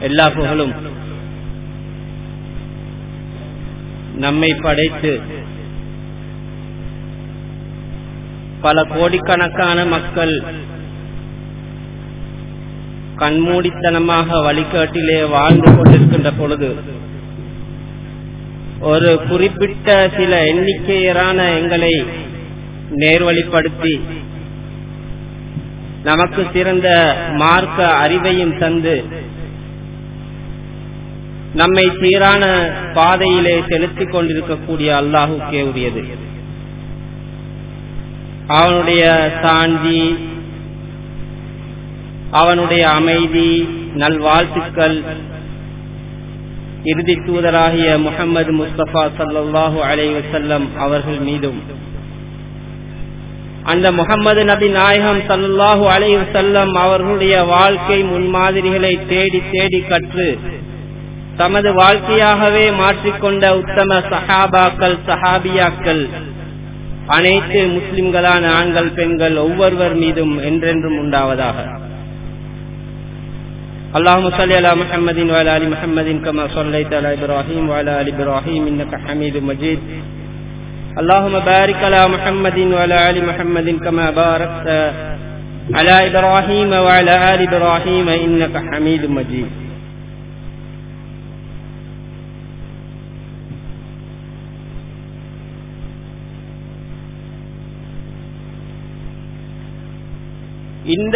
எல்லா புகழும் நம்மை படைத்து பல கோடிக்கணக்கான மக்கள் கண்மூடித்தனமாக வழிகாட்டிலே வாழ்ந்து கொண்டிருக்கின்ற பொழுது ஒரு குறிப்பிட்ட சில எண்ணிக்கையரான எங்களை நேர்வழிப்படுத்தி நமக்கு சிறந்த மார்க்க அறிவையும் தந்து நம்மை சீரான பாதையிலே செலுத்திக் கொண்டிருக்கக்கூடிய அல்லாஹுக்கே உரியது அவனுடைய சாந்தி அவனுடைய அமைதி நல்வாழ்த்துக்கள் இறுதி தூதராகிய முகமது முஸ்தபா சல்லாஹூ அலை வசல்லம் அவர்கள் மீதும் அந்த முகமது நபி நாயகம் சல்லாஹூ அலை வசல்லம் அவர்களுடைய வாழ்க்கை முன்மாதிரிகளை தேடி தேடி கற்று தமது வாழ்க்கையாகவே மாற்றிக்கொண்ட உத்தம சஹாபாக்கள் சஹாபியாக்கள் அனைத்து முஸ்லிம்களான ஆண்கள் பெண்கள் ஒவ்வொருவர் மீதும் என்றென்றும் உண்டாவதாக اللهم صل على محمد وعلى ال محمد كما صليت على ابراهيم وعلى ال ابراهيم انك حميد مجيد اللهم بارك على محمد وعلى ال محمد كما باركت على ابراهيم وعلى ال ابراهيم انك حميد مجيد இந்த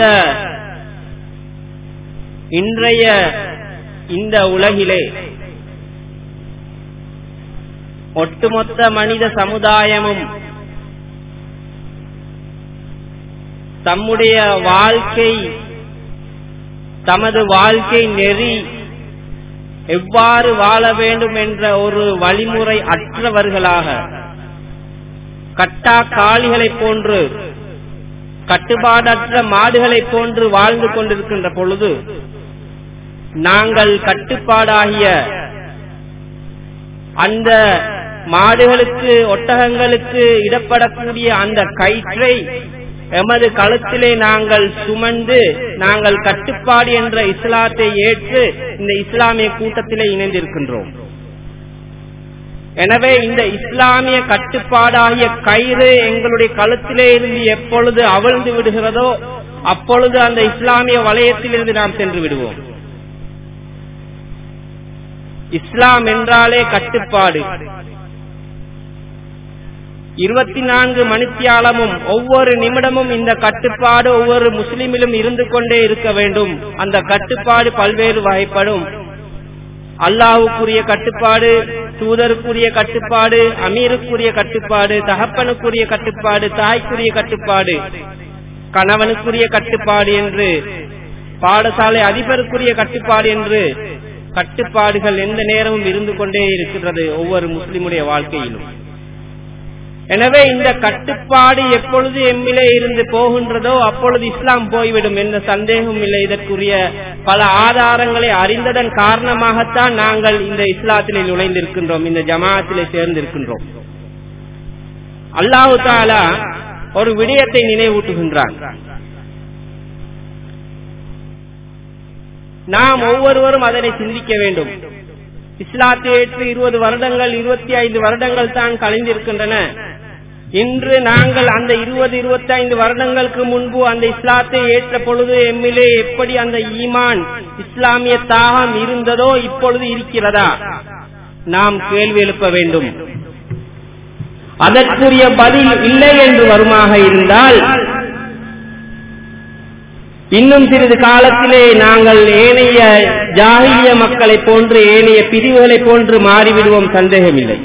இன்றைய இந்த உலகிலே ஒட்டுமொத்த மனித சமுதாயமும் தம்முடைய வாழ்க்கை தமது வாழ்க்கை நெறி எவ்வாறு வாழ வேண்டும் என்ற ஒரு வழிமுறை அற்றவர்களாக கட்டா காளிகளைப் போன்று கட்டுப்பாடற்ற மாடுகளைப் போன்று வாழ்ந்து கொண்டிருக்கின்ற பொழுது நாங்கள் கட்டுப்பாடாகிய அந்த மாடுகளுக்கு ஒட்டகங்களுக்கு இடப்படக்கூடிய அந்த கயிற்றை எமது களத்திலே நாங்கள் சுமந்து நாங்கள் கட்டுப்பாடு என்ற இஸ்லாத்தை ஏற்று இந்த இஸ்லாமிய கூட்டத்திலே இணைந்திருக்கின்றோம் எனவே இந்த இஸ்லாமிய கட்டுப்பாடாகிய கயிறு எங்களுடைய களத்திலே இருந்து எப்பொழுது அவிழ்ந்து விடுகிறதோ அப்பொழுது அந்த இஸ்லாமிய வளையத்திலிருந்து நாம் சென்று விடுவோம் இஸ்லாம் என்றாலே கட்டுப்பாடு இருபத்தி நான்கு மணித்தியாலமும் ஒவ்வொரு நிமிடமும் இந்த கட்டுப்பாடு ஒவ்வொரு முஸ்லிமிலும் இருந்து கொண்டே இருக்க வேண்டும் அந்த கட்டுப்பாடு பல்வேறு வகைப்படும் அல்லாவுக்குரிய கட்டுப்பாடு தூதருக்குரிய கட்டுப்பாடு அமீருக்குரிய கட்டுப்பாடு தகப்பனுக்குரிய கட்டுப்பாடு தாய்க்குரிய கட்டுப்பாடு கணவனுக்குரிய கட்டுப்பாடு என்று பாடசாலை அதிபருக்குரிய கட்டுப்பாடு என்று கட்டுப்பாடுகள் எந்த நேரமும் இருந்து கொண்டே இருக்கிறது ஒவ்வொரு முஸ்லிமுடைய வாழ்க்கையிலும் எனவே இந்த கட்டுப்பாடு எப்பொழுது எம்மிலே இருந்து போகின்றதோ அப்பொழுது இஸ்லாம் போய்விடும் என்ற சந்தேகம் இல்லை இதற்குரிய பல ஆதாரங்களை அறிந்ததன் காரணமாகத்தான் நாங்கள் இந்த இஸ்லாத்திலே நுழைந்திருக்கின்றோம் இந்த ஜமாத்திலே சேர்ந்திருக்கின்றோம் அல்லாஹு தாலா ஒரு விடயத்தை நினைவூட்டுகின்றான் நாம் ஒவ்வொருவரும் அதனை சிந்திக்க வேண்டும் இஸ்லாத்தை ஏற்று இருபது வருடங்கள் இருபத்தி ஐந்து வருடங்கள் தான் கலைந்திருக்கின்றன இன்று நாங்கள் அந்த இருபது இருபத்தி ஐந்து வருடங்களுக்கு முன்பு அந்த இஸ்லாத்தை ஏற்ற பொழுது எம்மிலே எப்படி அந்த ஈமான் இஸ்லாமிய தாகம் இருந்ததோ இப்பொழுது இருக்கிறதா நாம் கேள்வி எழுப்ப வேண்டும் அதற்குரிய பதில் இல்லை என்று வருமாக இருந்தால் இன்னும் சிறிது காலத்திலே நாங்கள் ஏனைய ஜாகிய மக்களை போன்று ஏனைய பிரிவுகளை போன்று மாறிவிடுவோம் சந்தேகமில்லை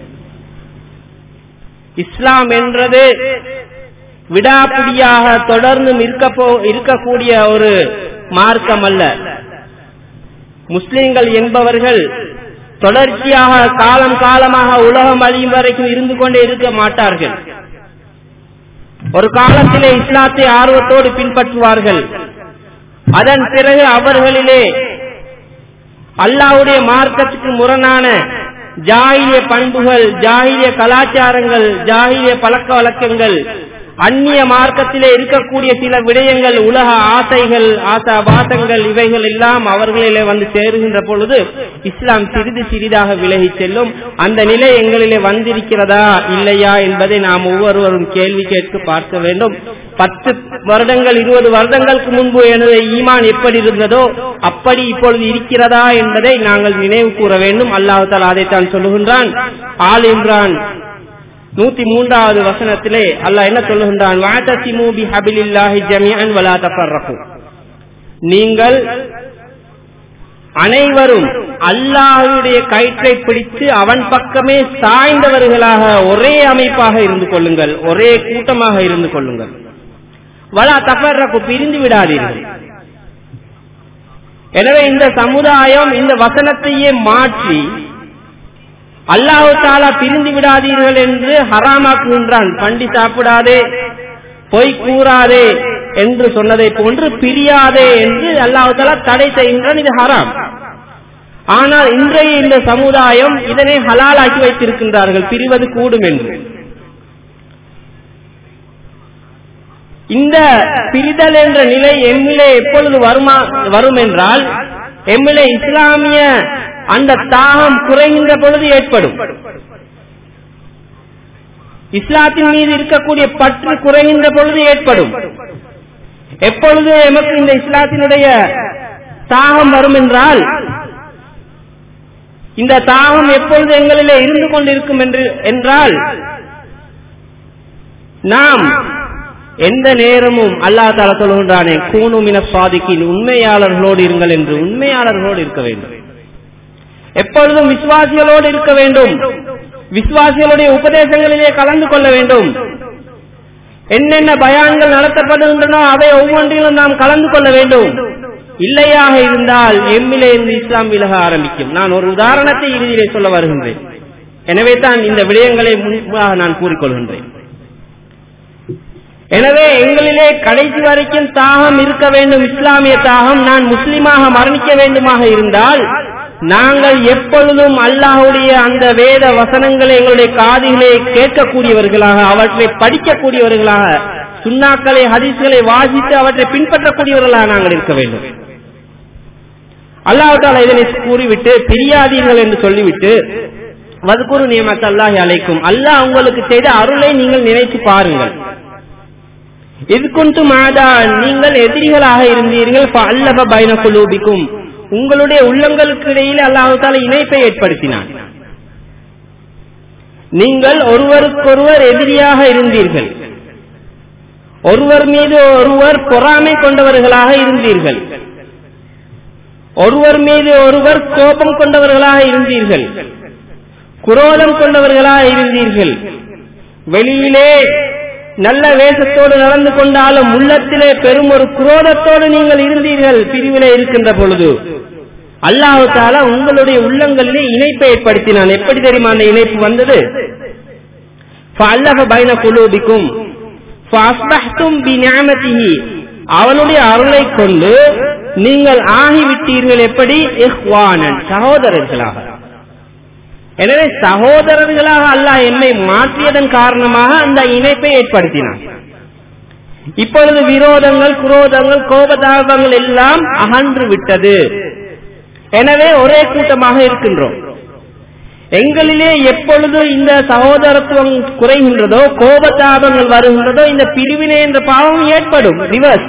இஸ்லாம் என்றது விடாப்பிடியாக தொடர்ந்தும் இருக்கக்கூடிய ஒரு மார்க்கம் அல்ல முஸ்லிம்கள் என்பவர்கள் தொடர்ச்சியாக காலம் காலமாக உலகம் அழியும் வரைக்கும் இருந்து கொண்டே இருக்க மாட்டார்கள் ஒரு காலத்திலே இஸ்லாத்தை ஆர்வத்தோடு பின்பற்றுவார்கள் அதன் பிறகு அவர்களிலே அல்லாவுடைய மார்க்கத்துக்கு முரணான ஜாகிய பண்புகள் ஜாகிய கலாச்சாரங்கள் ஜாகிய பழக்க வழக்கங்கள் அந்நிய மார்க்கத்திலே இருக்கக்கூடிய சில விடயங்கள் உலக ஆசைகள் ஆசாபாசங்கள் இவைகள் எல்லாம் அவர்களிலே வந்து சேருகின்ற பொழுது இஸ்லாம் சிறிது சிறிதாக விலகி செல்லும் அந்த நிலை எங்களிலே வந்திருக்கிறதா இல்லையா என்பதை நாம் ஒவ்வொருவரும் கேள்வி கேட்டு பார்க்க வேண்டும் பத்து வருடங்கள் இருபது வருடங்களுக்கு முன்பு எனது ஈமான் எப்படி இருந்ததோ அப்படி இப்பொழுது இருக்கிறதா என்பதை நாங்கள் நினைவு கூற வேண்டும் அல்லாஹு தாலா அதைத்தான் சொல்லுகின்றான் ஆல் இம்ரான் நூத்தி மூன்றாவது வசனத்திலே அல்லாஹ் என்ன சொல்லுகின்றான் வாத்தசிமு பி ஹபிலில்லாஹி ஜமீஅன் வலா தஃபர்ரகு நீங்கள் அனைவரும் அல்லாஹுடைய கயிற்றை பிடித்து அவன் பக்கமே சாய்ந்தவர்களாக ஒரே அமைப்பாக இருந்து கொள்ளுங்கள் ஒரே கூட்டமாக இருந்து கொள்ளுங்கள் வலா தஃபர்ரகு பிரிந்து விடாதீர்கள் எனவே இந்த சமுதாயம் இந்த வசனத்தையே மாற்றி அல்லாஹு தாலா பிரிந்து விடாதீர்கள் என்று ஹராமாக்குகின்றான் பண்டி சாப்பிடாதே பொய் கூறாதே என்று சொன்னதை போன்று பிரியாதே என்று அல்லாஹு தாலா தடை செய்கின்றான் இது ஹராம் ஆனால் இன்றைய இந்த சமுதாயம் இதனை ஹலாலாக்கி வைத்திருக்கின்றார்கள் பிரிவது கூடும் என்று இந்த பிரிதல் என்ற நிலை எம்மிலே எப்பொழுது வருமா வரும் என்றால் எம்மிலே இஸ்லாமிய அந்த தாகம் குறைகின்ற பொழுது ஏற்படும் இஸ்லாத்தின் மீது இருக்கக்கூடிய பற்று குறைகின்ற பொழுது ஏற்படும் எப்பொழுது எமக்கு இந்த இஸ்லாத்தினுடைய தாகம் வரும் என்றால் இந்த தாகம் எப்பொழுது எங்களிலே இருந்து கொண்டிருக்கும் என்று என்றால் நாம் எந்த நேரமும் அல்லா தால சொல்கின்றானே கூணுமின சுவாதிக்கின் உண்மையாளர்களோடு இருங்கள் என்று உண்மையாளர்களோடு இருக்க வேண்டும் எப்பொழுதும் விசுவாசிகளோடு இருக்க வேண்டும் விசுவாசிகளுடைய உபதேசங்களிலே கலந்து கொள்ள வேண்டும் என்னென்ன பயான்கள் நடத்தப்படுகின்றனோ அவை ஒவ்வொன்றிலும் நாம் கலந்து கொள்ள வேண்டும் இல்லையாக இருந்தால் எம்மிலே இருந்து இஸ்லாம் விலக ஆரம்பிக்கும் நான் ஒரு உதாரணத்தை இறுதியிலே சொல்ல வருகின்றேன் எனவே தான் இந்த விடயங்களை முன்பாக நான் கூறிக்கொள்கின்றேன் எனவே எங்களிலே கடைசி வரைக்கும் தாகம் இருக்க வேண்டும் இஸ்லாமிய தாகம் நான் முஸ்லிமாக மரணிக்க வேண்டுமாக இருந்தால் நாங்கள் எப்பொழுதும் அல்லாஹுடைய அந்த வேத வசனங்களை எங்களுடைய காதுகளை கேட்கக்கூடியவர்களாக அவற்றை படிக்கக்கூடியவர்களாக சுண்ணாக்களை ஹதீஸ்களை வாசித்து அவற்றை பின்பற்றக்கூடியவர்களாக நாங்கள் இருக்க வேண்டும் அல்லாஹால இதனை கூறிவிட்டு பிரியாதீர்கள் என்று சொல்லிவிட்டு வதுக்குரு நியமத்து அல்லாஹி அழைக்கும் அல்லாஹ் உங்களுக்கு செய்த அருளை நீங்கள் நினைத்து பாருங்கள் இது கொண்டு மாதா நீங்கள் எதிரிகளாக இருந்தீர்கள் அல்லப பயண குலூபிக்கும் உங்களுடைய உள்ளங்களுக்கு இடையில் அல்லாஹால இணைப்பை ஏற்படுத்தினான் நீங்கள் ஒருவருக்கொருவர் எதிரியாக இருந்தீர்கள் ஒருவர் மீது ஒருவர் பொறாமை கொண்டவர்களாக இருந்தீர்கள் ஒருவர் மீது ஒருவர் கோபம் கொண்டவர்களாக இருந்தீர்கள் குரோதம் கொண்டவர்களாக இருந்தீர்கள் வெளியிலே நல்ல வேஷத்தோடு நடந்து கொண்டாலும் உள்ளத்திலே பெரும் ஒரு குரோதத்தோடு நீங்கள் இருந்தீர்கள் பிரிவிலே இருக்கின்ற பொழுது அல்லாஹு தாலா உங்களுடைய உள்ளங்களிலே இணைப்பை ஏற்படுத்தினான் எப்படி தெரியுமா அந்த இணைப்பு வந்தது பைன குலூபிக்கும் அவனுடைய அருளை கொண்டு நீங்கள் ஆகிவிட்டீர்கள் எப்படி சகோதரர்களாக எனவே சகோதரர்களாக அல்லாஹ் என்னை மாற்றியதன் காரணமாக அந்த இணைப்பை ஏற்படுத்தினான் இப்பொழுது விரோதங்கள் குரோதங்கள் கோபதாபங்கள் எல்லாம் அகன்று விட்டது எனவே ஒரே கூட்டமாக இருக்கின்றோம் எங்களிலே எப்பொழுது இந்த சகோதரத்துவம் குறைகின்றதோ கோபதாபங்கள் வருகின்றதோ இந்த பிரிவினை என்ற பாவம் ஏற்படும் ரிவர்ஸ்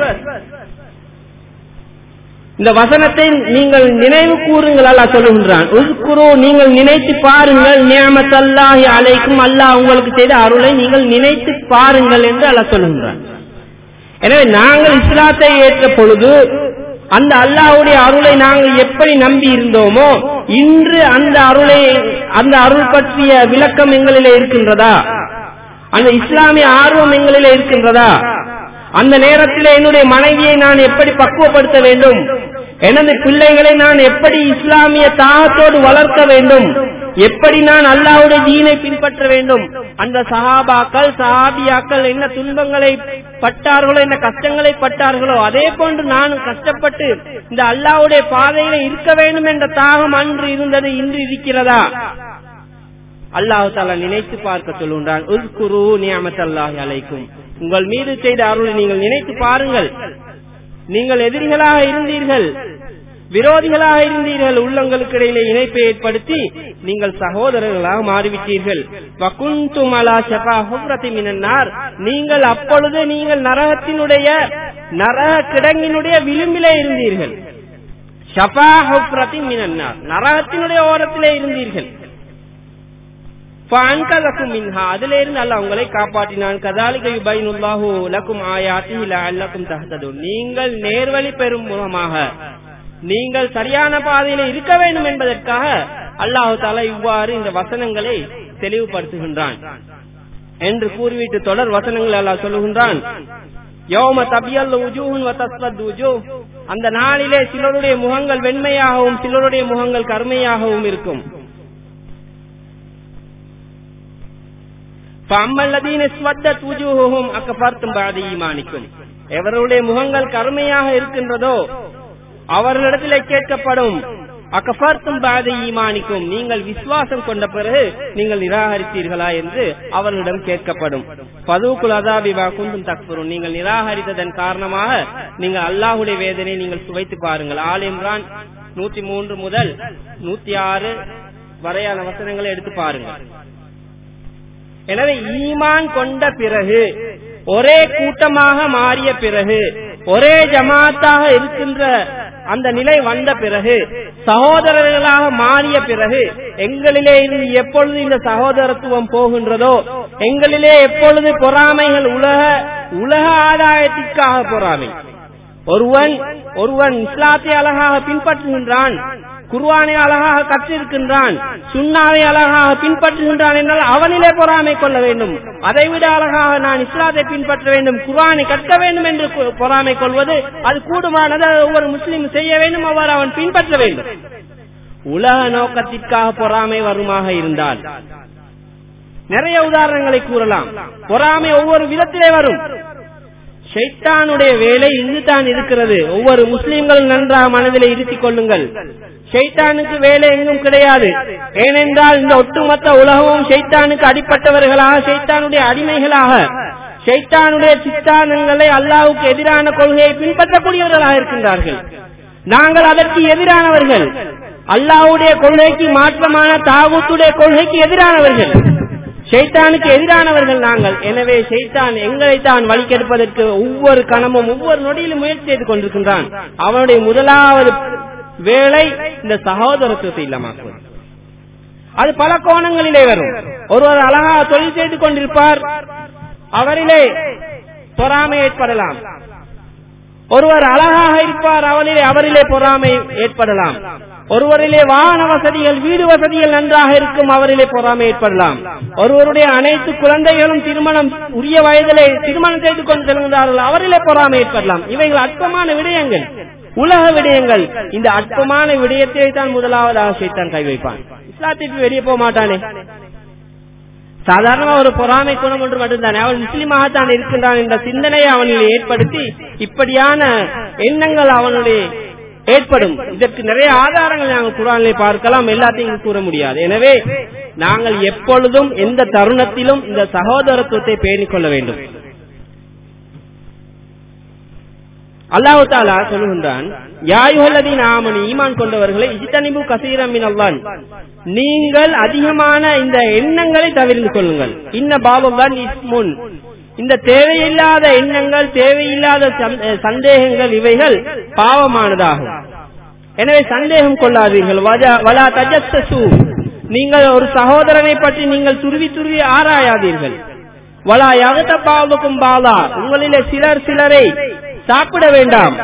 இந்த வசனத்தை நீங்கள் நினைவு கூறுங்கள் அல்லா சொல்லுகின்றான் உஸ்குரு நீங்கள் நினைத்து பாருங்கள் நியமத்தல்லாஹி அலைக்கும் அல்லாஹ் உங்களுக்கு செய்த அருளை நீங்கள் நினைத்து பாருங்கள் என்று அல்லா சொல்லுகின்றான் எனவே நாங்கள் இஸ்லாத்தை ஏற்ற பொழுது அந்த அல்லாஹுடைய அருளை நாங்கள் எப்படி நம்பி இருந்தோமோ இன்று அந்த அருளை அந்த அருள் பற்றிய விளக்கம் எங்களிலே இருக்கின்றதா அந்த இஸ்லாமிய ஆர்வம் எங்களிலே இருக்கின்றதா அந்த நேரத்தில் என்னுடைய மனைவியை நான் எப்படி பக்குவப்படுத்த வேண்டும் எனது பிள்ளைகளை நான் எப்படி இஸ்லாமிய தாகத்தோடு வளர்க்க வேண்டும் எப்படி நான் அல்லாவுடைய தீனை பின்பற்ற வேண்டும் அந்த சஹாபாக்கள் சஹாபியாக்கள் என்ன துன்பங்களை பட்டார்களோ என்ன கஷ்டங்களை பட்டார்களோ அதே போன்று நானும் கஷ்டப்பட்டு இந்த அல்லாவுடைய பாதையில இருக்க வேண்டும் என்ற தாகம் அன்று இருந்தது இன்று இருக்கிறதா அல்லாஹு தாலா நினைத்து பார்க்க சொல்லுகின்றான் உல்குரு நியமத்தல்லாஹி அலைக்கும் உங்கள் மீது செய்த அருளை நீங்கள் நினைத்து பாருங்கள் நீங்கள் எதிரிகளாக இருந்தீர்கள் விரோதிகளாக இருந்தீர்கள் உள்ளங்களுக்கு இடையிலே இணைப்பை ஏற்படுத்தி நீங்கள் சகோதரர்களாக மாறிவிட்டீர்கள் வகுந்தும் அலா ஷபா ஹுப்ரத்தி மினன்னார் நீங்கள் அப்பொழுது நீங்கள் நரகத்தினுடைய நரக கிடங்கினுடைய விளிம்பிலே இருந்தீர்கள் ஷபா ஹுப்ரத்தி மினன்னார் நரகத்தினுடைய ஓரத்திலே இருந்தீர்கள் அதுல இருந்து அல்ல உங்களை காப்பாற்றினான் கதாலிக யுபைனுல்லாஹு லக்கும் ஆயாத்தி லஅல்லக்கும் தஹ்ததுன் நீங்கள் நேர்வழி பெறும் முகமாக நீங்கள் சரியான பாதையில இருக்க வேண்டும் என்பதற்காக அல்லாஹு தாலா இவ்வாறு இந்த வசனங்களை தெளிவுபடுத்துகின்றான் என்று கூறிவிட்டு தொடர் வசனங்கள் அல்லாஹ் சொல்லுகின்றான் யோம தபியல் உஜூஹுன் வதஸ்வது அந்த நாளிலே சிலருடைய முகங்கள் வெண்மையாகவும் சிலருடைய முகங்கள் கருமையாகவும் இருக்கும் எவருடைய முகங்கள் கருமையாக இருக்கின்றதோ அவர்களிடத்திலே கேட்கப்படும் அகஃபர்த்தும் பாத ஈமானிக்கும் நீங்கள் விசுவாசம் கொண்ட பிறகு நீங்கள் நிராகரித்தீர்களா என்று அவர்களிடம் கேட்கப்படும் பதுவுக்குள் அதாபிபா குந்தும் தக்புரும் நீங்கள் நிராகரித்ததன் காரணமாக நீங்கள் அல்லாஹுடைய வேதனை நீங்கள் சுவைத்து பாருங்கள் ஆல் இம்ரான் நூத்தி மூன்று முதல் நூத்தி ஆறு வரையான வசனங்களை எடுத்து பாருங்கள் எனவே ஈமான் கொண்ட பிறகு ஒரே கூட்டமாக மாறிய பிறகு ஒரே ஜமாத்தாக இருக்கின்ற அந்த நிலை வந்த பிறகு சகோதரர்களாக மாறிய பிறகு எங்களிலே இருந்து எப்பொழுது இந்த சகோதரத்துவம் போகின்றதோ எங்களிலே எப்பொழுது பொறாமைகள் உலக உலக ஆதாயத்திற்காக பொறாமை ஒருவன் ஒருவன் இஸ்லாத்தை அழகாக பின்பற்றுகின்றான் குர்வானை அழகாக கற்றிருக்கின்றான் சுண்ணாவை அழகாக பின்பற்றுகின்றான் என்றால் அவனிலே பொறாமை கொள்ள வேண்டும் அதைவிட அழகாக நான் இஸ்லாத்தை பின்பற்ற வேண்டும் குர்வானை கற்க வேண்டும் என்று பொறாமை கொள்வது அது கூடுமானது ஒவ்வொரு முஸ்லீம் செய்ய வேண்டும் அவ்வாறு அவன் பின்பற்ற வேண்டும் உலக நோக்கத்திற்காக பொறாமை வருமாக இருந்தால் நிறைய உதாரணங்களை கூறலாம் பொறாமை ஒவ்வொரு விதத்திலே வரும் ஷைத்தானுடைய வேலை இதுதான் இருக்கிறது ஒவ்வொரு முஸ்லீம்களும் நன்றாக மனதிலே இருத்திக் கொள்ளுங்கள் ஷைத்தானுக்கு வேலை எங்கும் கிடையாது ஏனென்றால் இந்த ஒட்டுமொத்த உலகமும் ஷைத்தானுக்கு அடிப்பட்டவர்களாக ஷைத்தானுடைய அடிமைகளாக ஷைத்தானுடைய சித்தானங்களை அல்லாவுக்கு எதிரான கொள்கையை பின்பற்றக்கூடியவர்களாக இருக்கின்றார்கள் நாங்கள் அதற்கு எதிரானவர்கள் அல்லாவுடைய கொள்கைக்கு மாற்றமான தாகூத்துடைய கொள்கைக்கு எதிரானவர்கள் ஷைத்தானுக்கு எதிரானவர்கள் நாங்கள் எனவே ஷைத்தான் எங்களை தான் வழிகெடுப்பதற்கு ஒவ்வொரு கணமும் ஒவ்வொரு நொடியிலும் முயற்சி செய்து கொண்டிருக்கின்றான் அவனுடைய முதலாவது வேலை இந்த சகோதரத்துவத்தை இல்லாமக்குவது அது பல கோணங்களிலே வரும் ஒருவர் அழகா தொழில் செய்து கொண்டிருப்பார் அவரிலே பொறாமை ஏற்படலாம் ஒருவர் அழகாக இருப்பார் அவரிலே அவரிலே பொறாமை ஏற்படலாம் ஒருவரிலே வாகன வசதிகள் வீடு வசதிகள் நன்றாக இருக்கும் அவரிலே பொறாமை ஏற்படலாம் ஒருவருடைய அனைத்து குழந்தைகளும் திருமணம் உரிய வயதிலே திருமணம் செய்து கொண்டு செல்கின்றார்கள் அவரிலே பொறாமை ஏற்படலாம் இவைகள் அற்பமான விடயங்கள் உலக விடயங்கள் இந்த அற்பமான விடயத்தை தான் முதலாவதாக சைத்தான் கை வைப்பான் இஸ்லாத்திற்கு வெளியே போக மாட்டானே சாதாரணமா ஒரு பொறாமை குணம் ஒன்று மட்டும்தானே அவன் முஸ்லீமாகத்தான் இருக்கின்றான் என்ற சிந்தனையை அவனில் ஏற்படுத்தி இப்படியான எண்ணங்கள் அவனுடைய ஏற்படும் இதற்கு நிறைய ஆதாரங்கள் நாங்கள் குரானிலே பார்க்கலாம் எல்லாத்தையும் கூற முடியாது எனவே நாங்கள் எப்பொழுதும் எந்த தருணத்திலும் இந்த சகோதரத்துவத்தை பேணிக் கொள்ள வேண்டும் அல்லாஹு தாலா சொல்லுகின்றான் யாயுகல்லதீன் ஆமனி ஈமான் கொண்டவர்களை இஜித்தனிபு கசீரமின் அல்லான் நீங்கள் அதிகமான இந்த எண்ணங்களை தவிர்த்து கொள்ளுங்கள் இன்ன பாபம்தான் இஸ்முன் இந்த தேவையில்லாத எண்ணங்கள் தேவையில்லாத சந்தேகங்கள் இவைகள் பாவமானதாகும் எனவே சந்தேகம் கொள்ளாதீர்கள் வலா தஜஸ்தசு நீங்கள் ஒரு சகோதரனை பற்றி நீங்கள் துருவி துருவி ஆராயாதீர்கள் வலா யகத பாவக்கும் பாலா உங்களிலே சிலர் சிலரை சாப்பிட வேண்டாம்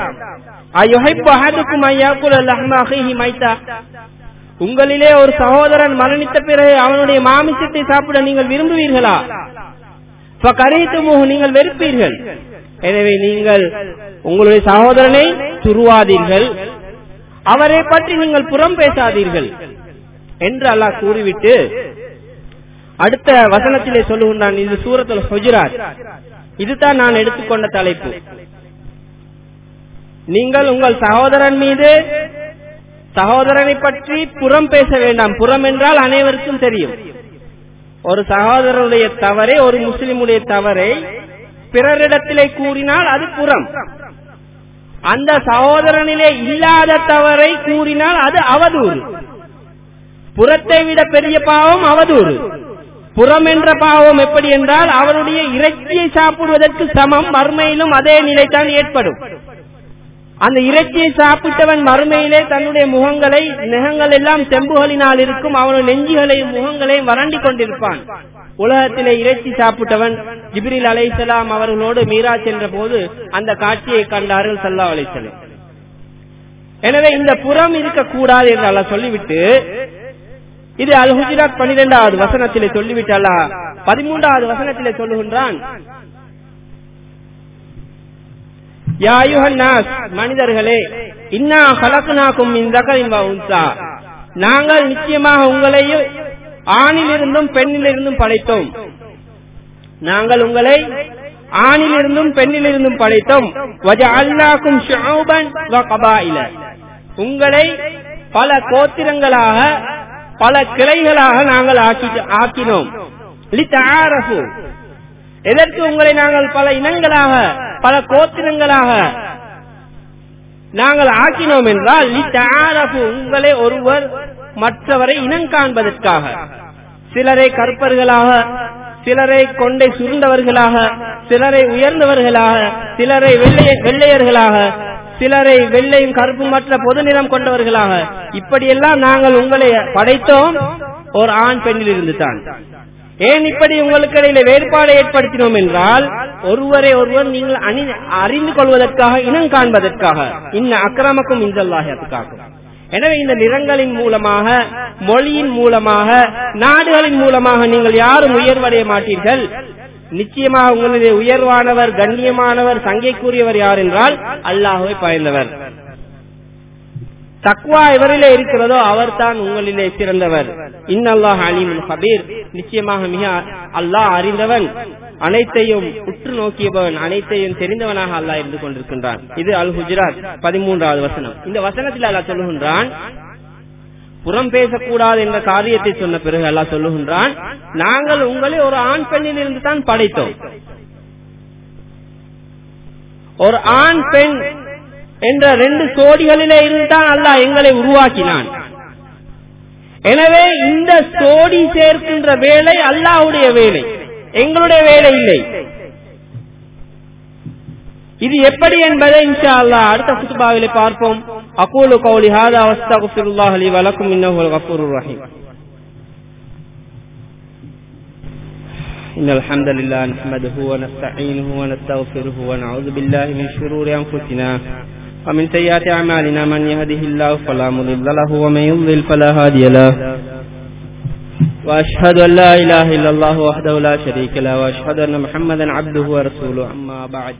உங்களிலே ஒரு சகோதரன் மரணித்த பிறகு அவனுடைய மாமிசத்தை சாப்பிட நீங்கள் விரும்புவீர்களா கரைத்துமுக நீங்கள் வெறுப்பீர்கள் எனவே நீங்கள் உங்களுடைய சகோதரனை துருவாதீர்கள் அவரை பற்றி நீங்கள் புறம் பேசாதீர்கள் என்று அல்லாஹ் கூறிவிட்டு அடுத்த வசனத்திலே சொல்லுகின்றான் இது சூரத்தில் ஹுஜராத் இதுதான் நான் எடுத்துக்கொண்ட தலைப்பு நீங்கள் உங்கள் சகோதரன் மீது சகோதரனை பற்றி புறம் பேச வேண்டாம் புறம் என்றால் அனைவருக்கும் தெரியும் ஒரு சகோதரருடைய தவறை ஒரு முஸ்லிமுடைய தவறை பிறரிடத்திலே கூறினால் அது புறம் அந்த சகோதரனிலே இல்லாத தவறை கூறினால் அது அவதூறு புறத்தை விட பெரிய பாவம் அவதூறு புறம் என்ற பாவம் எப்படி என்றால் அவருடைய இறைச்சியை சாப்பிடுவதற்கு சமம் மறுமையிலும் அதே நிலைத்தான் ஏற்படும் அந்த இறைச்சியை சாப்பிட்டவன் மறுமையிலே தன்னுடைய முகங்களை நெகங்கள் எல்லாம் செம்புகளினால் இருக்கும் அவனுடைய நெஞ்சுகளையும் முகங்களையும் வறண்டி கொண்டிருப்பான் உலகத்திலே இறைச்சி சாப்பிட்டவன் ஜிப்ரில் அலைசலாம் அவர்களோடு மீரா சென்ற போது அந்த காட்சியை கண்டார்கள் சல்லா அலைசலம் எனவே இந்த புறம் இருக்கக்கூடாது என்று அல்ல சொல்லிவிட்டு இது அல் ஹுஜராத் பனிரெண்டாவது வசனத்திலே சொல்லிவிட்டு அல்ல பதிமூன்றாவது வசனத்திலே சொல்லுகின்றான் மனிதர்களே இன்னா ஹலக்குனாக்கும் இந்த நாங்கள் நிச்சயமாக உங்களையும் ஆணிலிருந்தும் பெண்ணிலிருந்தும் படைத்தோம் நாங்கள் உங்களை ஆணிலிருந்தும் பெண்ணிலிருந்தும் படைத்தோம் அல்லாக்கும் உங்களை பல கோத்திரங்களாக பல கிளைகளாக நாங்கள் ஆக்கினோம் எதற்கு உங்களை நாங்கள் பல இனங்களாக பல கோத்திரங்களாக நாங்கள் ஆக்கினோம் என்றால் உங்களை ஒருவர் மற்றவரை இனம் காண்பதற்காக சிலரை கற்பர்களாக சிலரை கொண்டை சுருண்டவர்களாக சிலரை உயர்ந்தவர்களாக சிலரை வெள்ளைய வெள்ளையர்களாக சிலரை வெள்ளையும் கருப்பும் மற்ற பொது நிறம் கொண்டவர்களாக இப்படியெல்லாம் நாங்கள் உங்களை படைத்தோம் ஒரு ஆண் பெண்ணில் இருந்து தான் ஏன் இப்படி உங்களுக்கு இடையில வேறுபாடு ஏற்படுத்தினோம் என்றால் ஒருவரை ஒருவர் நீங்கள் அணி அறிந்து கொள்வதற்காக இனம் காண்பதற்காக இன்ன அக்கிரமக்கும் இந்தல்லாஹத்துக்காக எனவே இந்த நிறங்களின் மூலமாக மொழியின் மூலமாக நாடுகளின் மூலமாக நீங்கள் யாரும் உயர்வடைய மாட்டீர்கள் நிச்சயமாக உங்களுடைய உயர்வானவர் கண்ணியமானவர் சங்கைக்குரியவர் யார் என்றால் அல்லாஹுவை பயந்தவர் தக்வா எவரிலே இருக்கிறதோ அவர் தான் உங்களிலே சிறந்தவர் இன்னல்லாஹ் அலிமுல் ஹபீர் நிச்சயமாக மிக அல்லாஹ் அறிந்தவன் அனைத்தையும் உற்று நோக்கியவன் அனைத்தையும் தெரிந்தவனாக அல்லாஹ் இருந்து கொண்டிருக்கின்றான் இது அல் குஜராத் பதிமூன்றாவது வசனம் இந்த வசனத்தில் அல்லாஹ் சொல்லுகின்றான் புறம் பேசக்கூடாது என்ற காரியத்தை சொன்ன பிறகு அல்லாஹ் சொல்லுகின்றான் நாங்கள் உங்களை ஒரு ஆண் பெண்ணில் இருந்து தான் படைத்தோம் ஒரு ஆண் பெண் என்ற ரெண்டு சோடிகளிலே இருந்தான் அல்லாஹ் எங்களை உருவாக்கினான் எனவே இந்த சோடி சேர்க்கின்ற வேலை அல்லாஹுடைய வேலை எங்களுடைய வேலை இல்லை இது எப்படி என்பதை இன்ஷா அல்லா அடுத்த குத்துபாவிலே பார்ப்போம் அகூலு கௌலி ஹாதா அஸ்தகுஃபிருல்லாஹ் லி வலக்கும் இன்னஹுல் கஃபூருர் ரஹீம் إن الحمد لله نحمده ونستعينه ونستغفره ونعوذ بالله من شرور أنفسنا ومن سيئات أعمالنا من يهده الله فلا مضل له ومن يضلل فلا هادي له وأشهد أن لا إله إلا الله وحده لا شريك له وأشهد أن محمدا عبده ورسوله أما بعد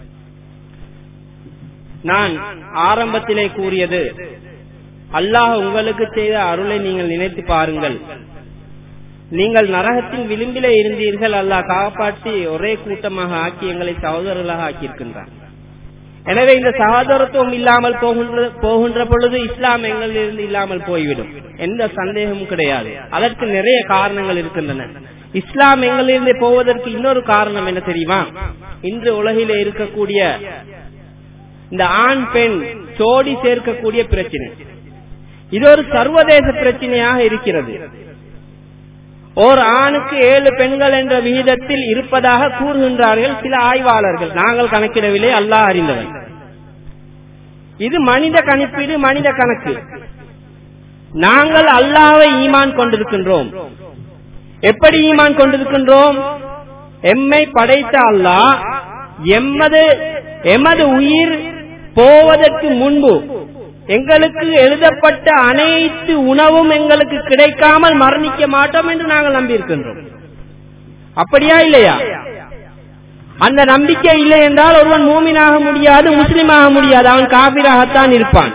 நான் ஆரம்பத்திலே கூறியது அல்லாஹ் உங்களுக்கு செய்த அருளை நீங்கள் நினைத்து பாருங்கள் நீங்கள் நரகத்தின் விளிம்பிலே இருந்தீர்கள் அல்லாஹ் காப்பாற்றி ஒரே கூட்டமாக ஆக்கி எங்களை சகோதரர்களாக ஆக்கியிருக்கின்றான் எனவே இந்த சகோதரத்துவம் இல்லாமல் போகின்ற போகின்ற பொழுது இஸ்லாம் எங்களிலிருந்து இல்லாமல் போய்விடும் எந்த சந்தேகமும் கிடையாது அதற்கு நிறைய காரணங்கள் இருக்கின்றன இஸ்லாம் எங்களிலிருந்து போவதற்கு இன்னொரு காரணம் என்ன தெரியுமா இன்று உலகிலே இருக்கக்கூடிய இந்த ஆண் பெண் சோடி சேர்க்கக்கூடிய பிரச்சனை இது ஒரு சர்வதேச பிரச்சனையாக இருக்கிறது ஓர் ஆணுக்கு ஏழு பெண்கள் என்ற விகிதத்தில் இருப்பதாக கூறுகின்றார்கள் சில ஆய்வாளர்கள் நாங்கள் கணக்கிடவில்லை அல்லாஹ் அறிந்தவன் இது மனித கணிப்பீடு மனித கணக்கு நாங்கள் அல்லாவை ஈமான் கொண்டிருக்கின்றோம் எப்படி ஈமான் கொண்டிருக்கின்றோம் எம்மை படைத்த அல்லாஹ் எம்மது எமது உயிர் போவதற்கு முன்பு எங்களுக்கு எழுதப்பட்ட அனைத்து உணவும் எங்களுக்கு கிடைக்காமல் மரணிக்க மாட்டோம் என்று நாங்கள் நம்பியிருக்கின்றோம் அப்படியா இல்லையா அந்த நம்பிக்கை இல்லை என்றால் ஒருவன் மூமினாக முடியாது முஸ்லிமாக முடியாது அவன் காபிராகத்தான் இருப்பான்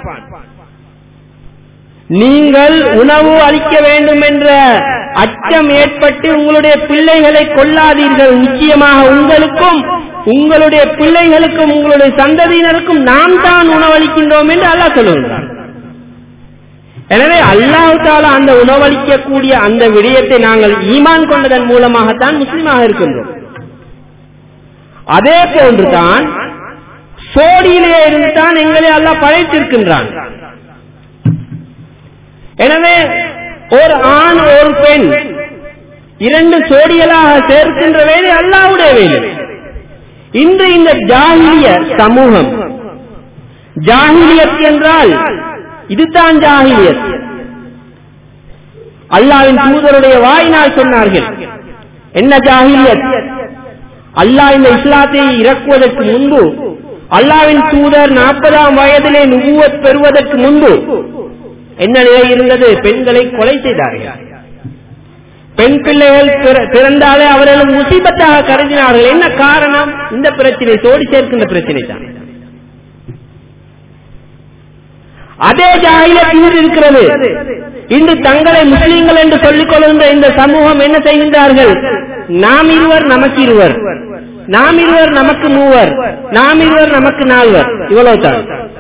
நீங்கள் உணவு அளிக்க வேண்டும் என்ற அச்சம் ஏற்பட்டு உங்களுடைய பிள்ளைகளை கொள்ளாதீர்கள் நிச்சயமாக உங்களுக்கும் உங்களுடைய பிள்ளைகளுக்கும் உங்களுடைய சந்ததியினருக்கும் நாம் தான் உணவளிக்கின்றோம் என்று அல்லா சொல்லுகிறான் எனவே அல்லாஹு தாலா அந்த உணவளிக்கக்கூடிய அந்த விடயத்தை நாங்கள் ஈமான் கொண்டதன் மூலமாகத்தான் முஸ்லீமாக இருக்கின்றோம் அதே போன்றுதான் சோடியிலே இருந்து தான் எங்களை அல்லாஹ் படைத்திருக்கின்றான் எனவே ஒரு ஆண் ஒரு பெண் இரண்டு சோடிகளாக சேர்க்கின்ற வேலை அல்லாவுடைய வேலை இன்று இந்த ஜாகிலிய சமூகம் ஜாகிலியத் என்றால் இதுதான் ஜாகிலியத் அல்லாவின் தூதருடைய வாயினால் சொன்னார்கள் என்ன ஜாகிலியத் அல்லாஹ் இந்த இஸ்லாத்தை இறக்குவதற்கு முன்பு அல்லாவின் தூதர் நாற்பதாம் வயதிலே நுபுவத் பெறுவதற்கு முன்பு என்ன நிலை இருந்தது பெண்களை கொலை செய்தார்கள் பெண் பிள்ளைகள் பிறந்தாலே அவர்கள் முசிபத்தாக கருதினார்கள் என்ன காரணம் இந்த பிரச்சனை சோடி சேர்க்கின்ற பிரச்சனை தான் அதே ஜாகிலத் இன்று இருக்கிறது இன்று தங்களை முஸ்லீம்கள் என்று சொல்லிக் கொள்கின்ற இந்த சமூகம் என்ன செய்கின்றார்கள் நாம் இருவர் நமக்கு இருவர் நாம் இருவர் நமக்கு மூவர் நாம் இருவர் நமக்கு நால்வர் இவ்வளவுதான்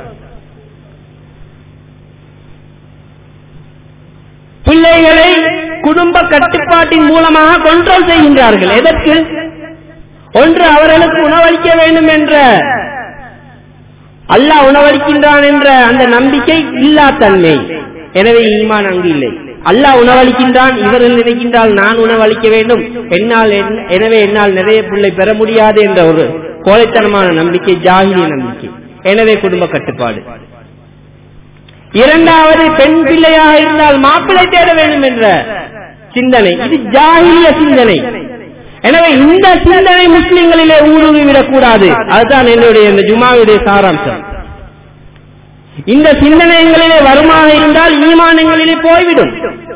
பிள்ளைகளை குடும்ப கட்டுப்பாட்டின் மூலமாக கண்ட்ரோல் செய்கின்றார்கள் எதற்கு ஒன்று அவர்களுக்கு உணவளிக்க வேண்டும் என்ற அல்லாஹ் உணவளிக்கின்றான் என்ற அந்த நம்பிக்கை இல்லா தன்மை எனவே ஈமான் அங்கு இல்லை அல்லாஹ் உணவளிக்கின்றான் இவர்கள் நினைக்கின்றால் நான் உணவளிக்க வேண்டும் என்னால் எனவே என்னால் நிறைய பிள்ளை பெற முடியாது என்ற ஒரு கோழைத்தனமான நம்பிக்கை ஜாகிரிய நம்பிக்கை எனவே குடும்ப கட்டுப்பாடு இரண்டாவது பெண் பிள்ளையாக இருந்தால் மாப்பிள்ளை தேட வேண்டும் என்ற சிந்தனை இது ஜாகிலிய சிந்தனை எனவே இந்த சிந்தனை முஸ்லிம்களிலே ஊடுருவி விடக்கூடாது அதுதான் என்னுடைய இந்த ஜுமாவுடைய சாராம்சம் இந்த சிந்தனை எங்களிலே வருமாக இருந்தால் ஈமான் எங்களிலே போய்விடும்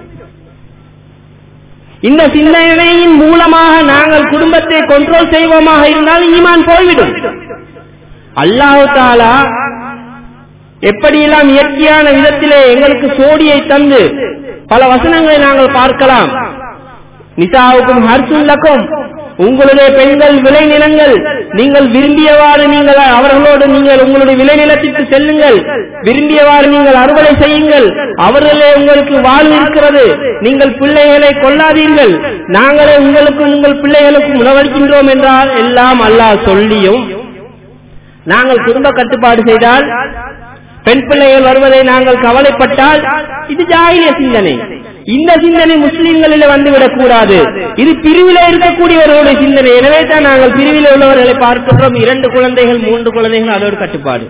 இந்த சிந்தனையின் மூலமாக நாங்கள் குடும்பத்தை கண்ட்ரோல் செய்வோமாக இருந்தால் ஈமான் போய்விடும் அல்லாஹு தாலா எப்படியெல்லாம் இயற்கையான விதத்திலே எங்களுக்கு சோடியை தந்து பல வசனங்களை நாங்கள் பார்க்கலாம் நிசாவுக்கும் ஹர்சுல்லக்கும் உங்களுடைய பெண்கள் விளைநிலங்கள் நீங்கள் விரும்பியவாறு நீங்கள் அவர்களோடு நீங்கள் உங்களுடைய விளைநிலத்திற்கு செல்லுங்கள் விரும்பியவாறு நீங்கள் அறுவடை செய்யுங்கள் அவர்களே உங்களுக்கு வாழ்வு இருக்கிறது நீங்கள் பிள்ளைகளை கொள்ளாதீர்கள் நாங்களே உங்களுக்கும் உங்கள் பிள்ளைகளுக்கும் உணவளிக்கின்றோம் என்றால் எல்லாம் அல்லாஹ் சொல்லியும் நாங்கள் குடும்ப கட்டுப்பாடு செய்தால் பெண் பிள்ளைகள் வருவதை நாங்கள் கவலைப்பட்டால் இது ஜாகிய சிந்தனை இந்த சிந்தனை முஸ்லிம்களில் வந்துவிடக் கூடாது இது பிரிவில இருக்கக்கூடியவர்களுடைய சிந்தனை எனவே தான் நாங்கள் பிரிவில் உள்ளவர்களை பார்க்கின்றோம் இரண்டு குழந்தைகள் மூன்று குழந்தைகள் அதோடு கட்டுப்பாடு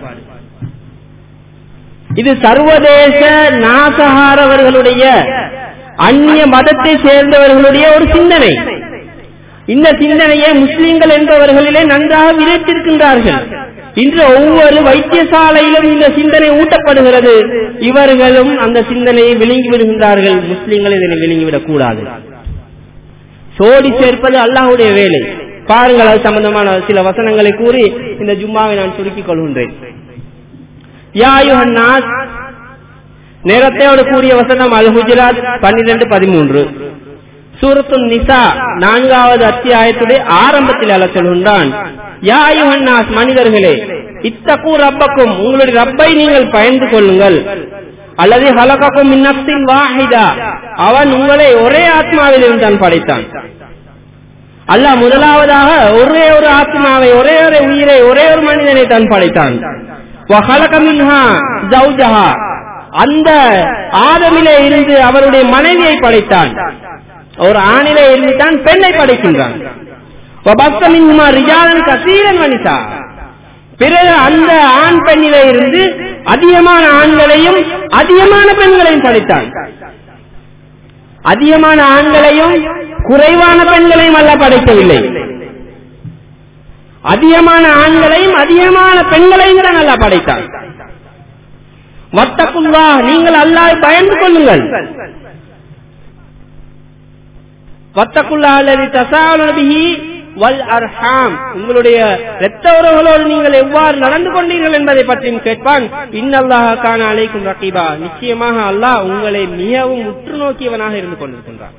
இது சர்வதேச நாசகாரவர்களுடைய அந்நிய மதத்தை சேர்ந்தவர்களுடைய ஒரு சிந்தனை இந்த சிந்தனையை முஸ்லிம்கள் என்பவர்களிலே நன்றாக விதைத்திருக்கின்றார்கள் இன்று ஒவ்வொரு வைத்தியசாலையிலும் இந்த சிந்தனை ஊட்டப்படுகிறது இவர்களும் அந்த சிந்தனையை விழுங்கி விடுகின்றார்கள் முஸ்லிம்கள் இதனை விழுங்கிவிடக் கூடாது சோடி சேர்ப்பது அல்லாஹுடைய வேலை பாருங்கள் அது சம்பந்தமான சில வசனங்களை கூறி இந்த ஜும்மாவை நான் சுருக்கிக் கொள்கின்றேன் யாயுஹன்னாஸ் நேரத்தையோடு கூடிய வசனம் அல் குஜராத் பன்னிரண்டு பதிமூன்று சூரத்து நிசா நான்காவது அத்தியாயத்துடைய ஆரம்பத்தில் அல்ல சொல்கின்றான் யாயுஹன்னாஸ் மனிதர்களே இத்தகு ரப்பக்கும் உங்களுடைய ரப்பை நீங்கள் பயந்து கொள்ளுங்கள் அல்லது ஹலகக்கும் மின்னப்சின் வாஹிதா அவன் உங்களை ஒரே ஆத்மாவில் இருந்தான் படைத்தான் அல்லாஹ் முதலாவதாக ஒரே ஒரு ஆத்மாவை ஒரே ஒரு உயிரை ஒரே ஒரு மனிதனை தான் படைத்தான் அந்த ஆதமிலே இருந்து அவருடைய மனைவியை படைத்தான் ஒரு ஆணிலே இருந்து தான் பெண்ணை படைக்கின்றான் வனிதா பிறகு அந்த ஆண் பெண்ணிலே இருந்து அதிகமான ஆண்களையும் அதிகமான பெண்களையும் படைத்தான் அதிகமான ஆண்களையும் குறைவான பெண்களையும் அல்ல படைக்கவில்லை அதிகமான ஆண்களையும் அதிகமான பெண்களையும் தான் அல்ல படைத்தான் வத்தக்குள்ளா நீங்கள் அல்லாஹ் பயந்து கொள்ளுங்கள் வத்தக்குள்ளா அல்லது தசாலபிஹி வல் அர்ஹாம் உங்களுடைய இரத்த உறவுகளோடு நீங்கள் எவ்வாறு நடந்து கொண்டீர்கள் என்பதை பற்றியும் கேட்பான் இன்னல்லாஹ கான அலைக்கும் ரகீபா நிச்சயமாக அல்லாஹ் உங்களை மிகவும் உற்று நோக்கியவனாக இருந்து கொண்டிருக்கின்றான்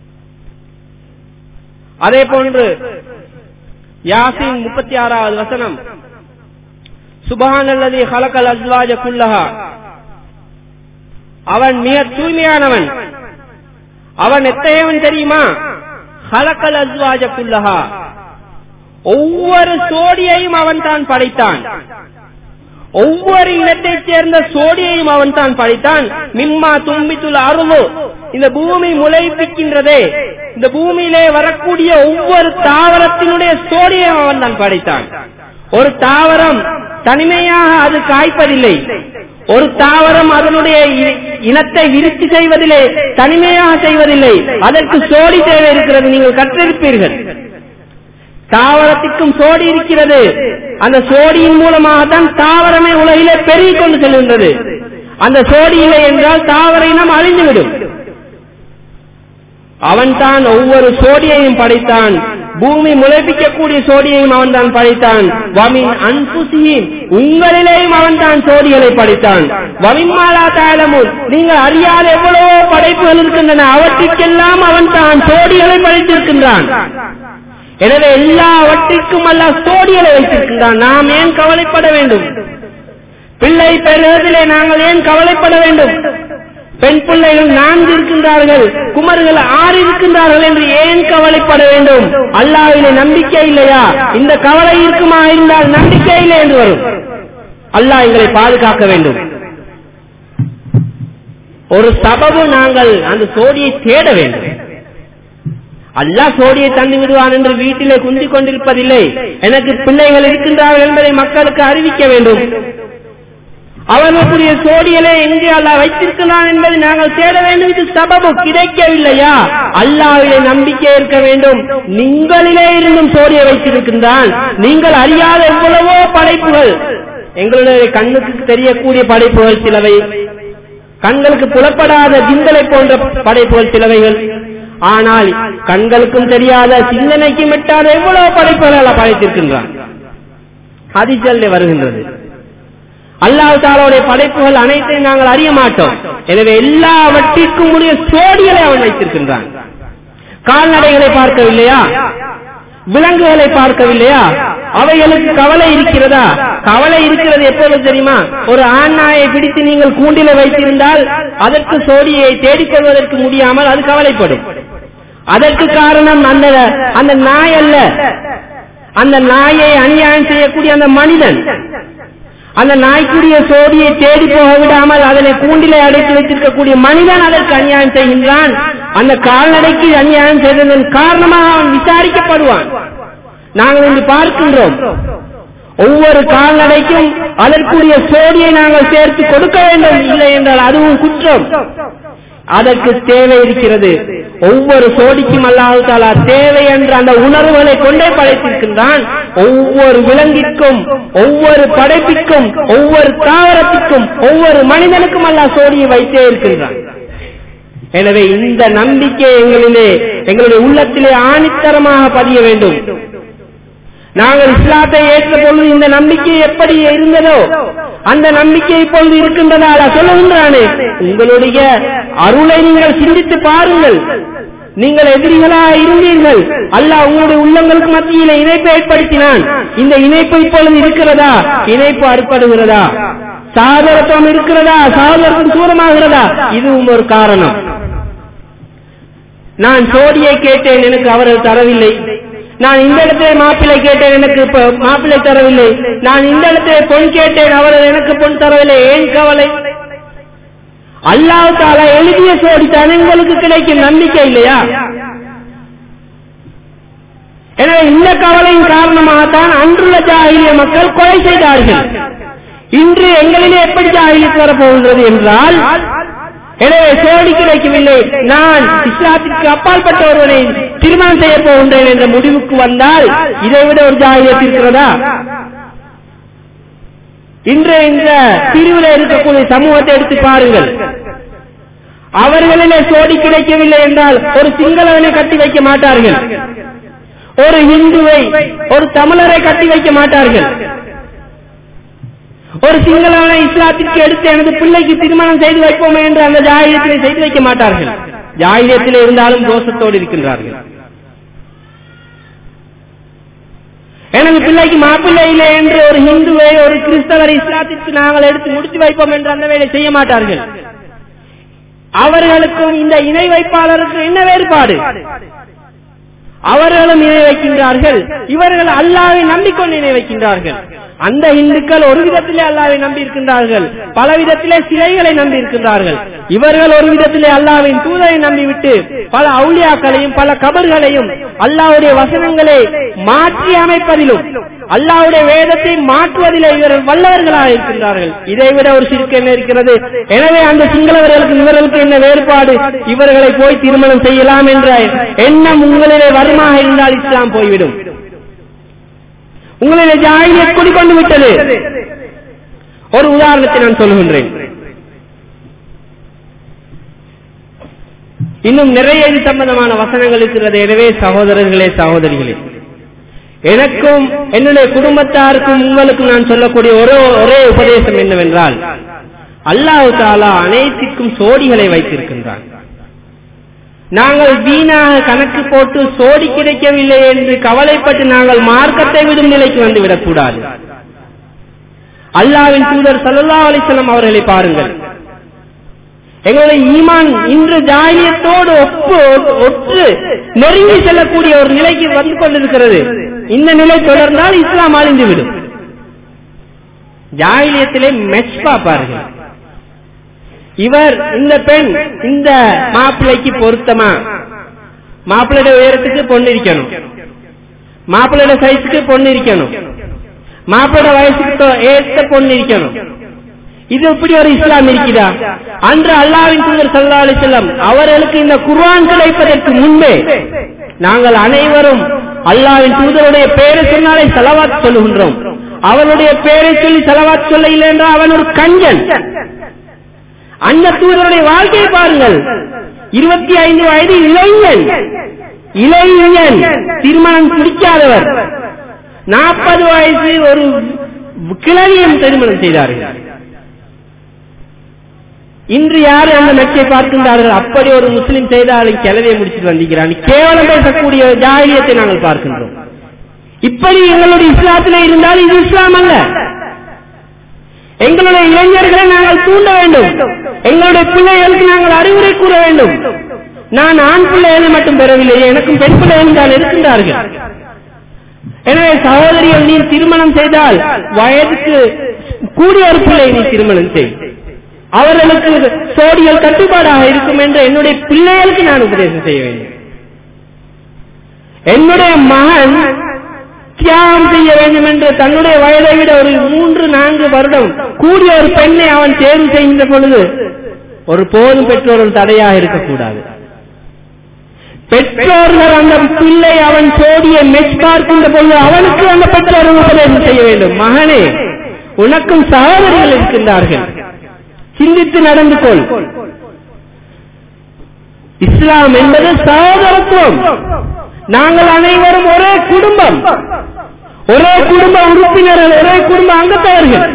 அதே போன்று யாசின் முப்பத்தி ஆறாவது வசனம் சுபஹான் அல்லது ஹலக்கல் அஸ்வாஜ குல்லஹா அவன் மிக தூய்மையானவன் அவன் எத்தகையவன் தெரியுமா ஹலக்கல் அஸ்வாஜ குல்லஹா ஒவ்வொரு சோடியையும் அவன் தான் படைத்தான் ஒவ்வொரு இனத்தைச் சேர்ந்த சோடியையும் அவன் தான் படைத்தான் மிம்மா தும்பித்துள்ள அருவு இந்த பூமி முளைப்பிக்கின்றதே இந்த பூமியிலே வரக்கூடிய ஒவ்வொரு தாவரத்தினுடைய சோடியையும் அவன் தான் படைத்தான் ஒரு தாவரம் தனிமையாக அது காய்ப்பதில்லை ஒரு தாவரம் அதனுடைய இனத்தை விருத்தி செய்வதில்லை தனிமையாக செய்வதில்லை அதற்கு சோடி தேவை இருக்கிறது நீங்கள் கற்றிருப்பீர்கள் தாவரத்திற்கும் சோடி இருக்கிறது அந்த சோடியின் மூலமாக தான் தாவரமே உலகிலே பெருகிக் கொண்டு செல்கின்றது அந்த சோடி இல்லை என்றால் தாவர இனம் அழிந்துவிடும் அவன் தான் ஒவ்வொரு சோடியையும் படைத்தான் பூமி முளைப்பிக்கக்கூடிய சோடியையும் அவன் தான் படைத்தான் வமின் அன்புசியும் உங்களிலேயும் அவன் தான் சோடிகளை படைத்தான் வமின்மாலா தாயலமும் நீங்கள் அறியாத எவ்வளவோ படைப்புகள் இருக்கின்றன அவற்றுக்கெல்லாம் அவன் தான் சோடிகளை படைத்திருக்கின்றான் எனவே எல்லாவற்றிற்கும் அல்ல சோடிகளை வைத்திருக்கின்றான் நாம் ஏன் கவலைப்பட வேண்டும் பிள்ளை பெறுவதிலே நாங்கள் ஏன் கவலைப்பட வேண்டும் பெண் பிள்ளைகள் நான்கு இருக்கின்றார்கள் குமர்கள் ஆறு இருக்கின்றார்கள் என்று ஏன் கவலைப்பட வேண்டும் அல்லாவிலே நம்பிக்கை இல்லையா இந்த கவலை இருக்குமா இருந்தால் நம்பிக்கை இல்லை என்று வரும் அல்லாஹ் எங்களை பாதுகாக்க வேண்டும் ஒரு சபபு நாங்கள் அந்த சோடியை தேட வேண்டும் அல்லாஹ் சோடியை தந்து விடுவான் என்று வீட்டிலே குந்திக் கொண்டிருப்பதில்லை எனக்கு பிள்ளைகள் இருக்கின்றார்கள் என்பதை மக்களுக்கு அறிவிக்க வேண்டும் அவர்களுக்குரிய சோடியலை எங்கே அல்லாஹ் வைத்திருக்கிறான் என்பதை நாங்கள் தேட வேண்டும் இது சபபு கிடைக்கவில்லையா அல்லாவிலே நம்பிக்கை இருக்க வேண்டும் நீங்களிலே இருந்தும் சோடியை வைத்திருக்கின்றான் நீங்கள் அறியாத எவ்வளவோ படைப்புகள் எங்களுடைய கண்ணுக்கு தெரியக்கூடிய படைப்புகள் சிலவை கண்களுக்கு புலப்படாத ஜிந்தலை போன்ற படைப்புகள் சிலவைகள் ஆனால் கண்களுக்கும் தெரியாத சிந்தனைக்கு மெட்டாத எவ்வளவு படைப்புகள் படைத்திருக்கின்றான் அதிசல்ல வருகின்றது அல்லாஹ் தாலாவுடைய படைப்புகள் அனைத்தையும் நாங்கள் அறிய மாட்டோம் எனவே எல்லாவற்றிற்கும் உரிய சோடிகளை அவன் வைத்திருக்கின்றான் கால்நடைகளை பார்க்கவில்லையா விலங்குகளை பார்க்கவில்லையா அவைகளுக்கு கவலை இருக்கிறதா கவலை இருக்கிறது எப்போது தெரியுமா ஒரு ஆண் நாயை பிடித்து நீங்கள் கூண்டில வைத்திருந்தால் அதற்கு சோடியை தேடிக்கொள்வதற்கு முடியாமல் அது கவலைப்படும் அதற்கு காரணம் அந்த அந்த நாய் அல்ல அந்த நாயை அநியாயம் செய்யக்கூடிய அந்த மனிதன் அந்த நாய்க்குரிய சோடியை தேடி போக விடாமல் அதனை கூண்டிலே அடைத்து வைத்திருக்கக்கூடிய மனிதன் அதற்கு அநியாயம் செய்கின்றான் அந்த கால்நடைக்கு அநியாயம் செய்ததன் காரணமாக அவன் விசாரிக்கப்படுவான் நாங்கள் இன்று பார்க்கின்றோம் ஒவ்வொரு கால்நடைக்கும் அதற்குரிய சோடியை நாங்கள் சேர்த்து கொடுக்க வேண்டும் இல்லை என்றால் அதுவும் குற்றம் அதற்கு தேவை இருக்கிறது ஒவ்வொரு சோடிக்கும் அல்லாஹு தாலா தேவை என்ற அந்த உணர்வுகளை கொண்டே படைத்திருக்கின்றான் ஒவ்வொரு விலங்கிற்கும் ஒவ்வொரு படைப்பிற்கும் ஒவ்வொரு தாவரத்திற்கும் ஒவ்வொரு மனிதனுக்கும் அல்லாஹ் சோடியை வைத்தே இருக்கின்றான் எனவே இந்த நம்பிக்கை எங்களிலே எங்களுடைய உள்ளத்திலே ஆணித்தரமாக பதிய வேண்டும் நாங்கள் இஸ்லாத்தை ஏற்ற பொழுது இந்த நம்பிக்கை எப்படி இருந்ததோ அந்த நம்பிக்கை இப்பொழுது இருக்கின்றதா சொல்லுகின்றானே உங்களுடைய அருளை நீங்கள் சிந்தித்து பாருங்கள் நீங்கள் எதிரிகளா இருந்தீர்கள் அல்லாஹ் உங்களுடைய உள்ளங்களுக்கு மத்தியில இணைப்பை ஏற்படுத்தினான் இந்த இணைப்பு இப்பொழுது இருக்கிறதா இணைப்பு அறுப்படுகிறதா சாதரத்துவம் இருக்கிறதா சாதரத்துவம் தூரமாகிறதா இதுவும் ஒரு காரணம் நான் சோடியை கேட்டேன் எனக்கு அவர்கள் தரவில்லை நான் இந்த இடத்துல மாப்பிள்ளை கேட்டேன் எனக்கு மாப்பிள்ளை தரவில்லை நான் இந்த இடத்துல பொன் கேட்டேன் அவர்கள் எனக்கு பொன் தரவில்லை ஏன் கவலை அல்லாஹ் தாலா எழுதிய சோடித்தான் உங்களுக்கு கிடைக்கும் நம்பிக்கை இல்லையா எனவே இந்த கவலையின் காரணமாகத்தான் அன்றுள்ள ஜாகிலிய மக்கள் கொலை செய்தார்கள் இன்று எங்களிலே எப்படி ஜாகிலியத்து வரப்போகின்றது என்றால் எனவே சோடி கிடைக்கவில்லை நான் இஸ்லாத்திற்கு அப்பாற்பட்ட ஒருவனை திருமணம் செய்ய போகின்றேன் என்ற முடிவுக்கு வந்தால் இதை விட ஒரு ஜாகியத் இருக்கிறதா இன்று இந்த பிரிவில் இருக்கக்கூடிய சமூகத்தை எடுத்து பாருங்கள் அவர்களிலே சோடி கிடைக்கவில்லை என்றால் ஒரு சிங்களவனை கட்டி வைக்க மாட்டார்கள் ஒரு இந்துவை ஒரு தமிழரை கட்டி வைக்க மாட்டார்கள் ஒரு சிங்களவனை இஸ்லாத்திற்கு எடுத்து எனது பிள்ளைக்கு திருமணம் செய்து வைப்போமே என்று அந்த ஜாகியத்திலே செய்து வைக்க மாட்டார்கள் ஜாகியத்திலே இருந்தாலும் தோஷத்தோடு இருக்கின்றார்கள் எனது பிள்ளைக்கு மாப்பிள்ளை இல்லை என்று ஒரு இந்துவை ஒரு கிறிஸ்தவர் இஸ்லாத்திற்கு நாங்கள் எடுத்து முடித்து வைப்போம் என்று அந்த வேலை செய்ய மாட்டார்கள் அவர்களுக்கும் இந்த இணை வைப்பாளருக்கும் என்ன வேறுபாடு அவர்களும் இணை வைக்கின்றார்கள் இவர்கள் அல்லாவை நம்பிக்கொண்டு இணை வைக்கின்றார்கள் அந்த இந்துக்கள் ஒரு விதத்திலே அல்லாவை நம்பி இருக்கின்றார்கள் பல விதத்திலே சிலைகளை நம்பி இருக்கின்றார்கள் இவர்கள் ஒரு விதத்திலே அல்லாவின் தூதரை நம்பிவிட்டு பல அவுளியாக்களையும் பல கபர்களையும் அல்லாவுடைய வசனங்களை மாற்றி அமைப்பதிலும் அல்லாவுடைய வேதத்தை மாற்றுவதிலே இவர்கள் வல்லவர்களாக இருக்கின்றார்கள் இதை விட ஒரு சிறுக்கு என்ன இருக்கிறது எனவே அந்த சிங்களவர்களுக்கு இவர்களுக்கு என்ன வேறுபாடு இவர்களை போய் திருமணம் செய்யலாம் என்ற எண்ணம் உங்களிலே வருமாக இருந்தால் இஸ்லாம் போய்விடும் உங்களிலே ஜாயிலியத் குடிக்கொண்டு விட்டது ஒரு உதாரணத்தை நான் சொல்கின்றேன் இன்னும் நிறைய இது சம்பந்தமான வசனங்கள் இருக்கிறது எனவே சகோதரர்களே சகோதரிகளே எனக்கும் என்னுடைய குடும்பத்தாருக்கும் உங்களுக்கும் நான் சொல்லக்கூடிய ஒரே ஒரே உபதேசம் என்னவென்றால் அல்லாஹு தாலா அனைத்திற்கும் சோடிகளை வைத்திருக்கின்றான் நாங்கள் வீணாக கணக்கு போட்டு சோடி கிடைக்கவில்லை என்று கவலைப்பட்டு நாங்கள் மார்க்கத்தை விடும் நிலைக்கு வந்து விடக்கூடாது அல்லாவின் தூதர் சல்லா அலிசல்லாம் அவர்களை பாருங்கள் எங்களுடைய ஈமான் இன்று ஜாகியத்தோடு ஒப்பு ஒற்று நெருங்கி செல்லக்கூடிய ஒரு நிலைக்கு வந்து கொண்டிருக்கிறது இந்த நிலை தொடர்ந்தால் இஸ்லாம் அழிந்துவிடும் ஜாகிலியத்திலே மெச் பார்ப்பார்கள் இவர் இந்த பெண் இந்த மாப்பிள்ளைக்கு பொருத்தமா மாப்பிள்ளையோட உயரத்துக்கு பொண்ணு இருக்கணும் மாப்பிள்ளையோட சைஸுக்கு பொண்ணு இருக்கணும் மாப்பிள்ளோட வயசுக்கு ஏற்ற பொண்ணு இருக்கணும் இது இப்படி ஒரு இஸ்லாம் இருக்கிறா அன்று அல்லாவின் தூதர் சல்லா அலி செல்லம் அவர்களுக்கு இந்த குர்ஆன் கிடைப்பதற்கு முன்பே நாங்கள் அனைவரும் அல்லாவின் தூதருடைய பெயரை சொன்னாலே செலவாத் சொல்லுகின்றோம் அவனுடைய பெயரை சொல்லி செலவாத் சொல்ல இல்லை என்றால் அவன் ஒரு கஞ்சன் அந்த தூதருடைய வாழ்க்கையை பாருங்கள் இருபத்தி ஐந்து வயது இளைஞன் இளைஞன் திருமணம் முடிக்காதவர் நாற்பது வயசு ஒரு கிளவியம் திருமணம் செய்தார்கள் இன்று யாரு அந்த நச்சை பார்க்கின்றார்கள் அப்படி ஒரு முஸ்லிம் செய்தாலும் கிளவியை முடிச்சுட்டு வந்திருக்கிறான் கேவலம் பேசக்கூடிய ஜாகியத்தை நாங்கள் பார்க்கின்றோம் இப்படி எங்களுடைய இஸ்லாத்திலே இருந்தால் இது இஸ்லாம் அல்ல எங்களுடைய இளைஞர்களை நாங்கள் தூண்ட வேண்டும் எங்களுடைய பிள்ளைகளுக்கு நாங்கள் அறிவுரை கூற வேண்டும் நான் ஆண் பிள்ளைகளை மட்டும் பெறவில்லை எனக்கும் பெண் பிள்ளைகள் தான் இருக்கின்றார்கள் எனவே சகோதரிகள் நீ திருமணம் செய்தால் வயதுக்கு கூடிய ஒரு பிள்ளை நீ திருமணம் செய் அவர்களுக்கு சோடியல் கட்டுப்பாடாக இருக்கும் என்று என்னுடைய பிள்ளைகளுக்கு நான் உபதேசம் செய்ய வேண்டும் என்னுடைய மகன் தியாகம் செய்ய வேண்டும் என்று தன்னுடைய வயதை விட ஒரு மூன்று நான்கு வருடம் கூடிய ஒரு பெண்ணை அவன் தேர்வு செய்கின்ற பொழுது ஒரு போதும் பெற்றோர்கள் தடையாக இருக்கக்கூடாது பெற்றோர்கள் அந்த பிள்ளை அவன் சோடியை மெச் பார்க்கின்ற பொழுது அவனுக்கு அந்த பெற்றோர்கள் உபதேசம் செய்ய வேண்டும் மகனே உனக்கும் சகோதரிகள் இருக்கின்றார்கள் சிந்தித்து நடந்து கொள் இஸ்லாம் என்பது சகோதரத்துவம் நாங்கள் அனைவரும் ஒரே குடும்பம் ஒரே குடும்ப உறுப்பினர்கள் ஒரே குடும்ப அங்கத்தவர்கள்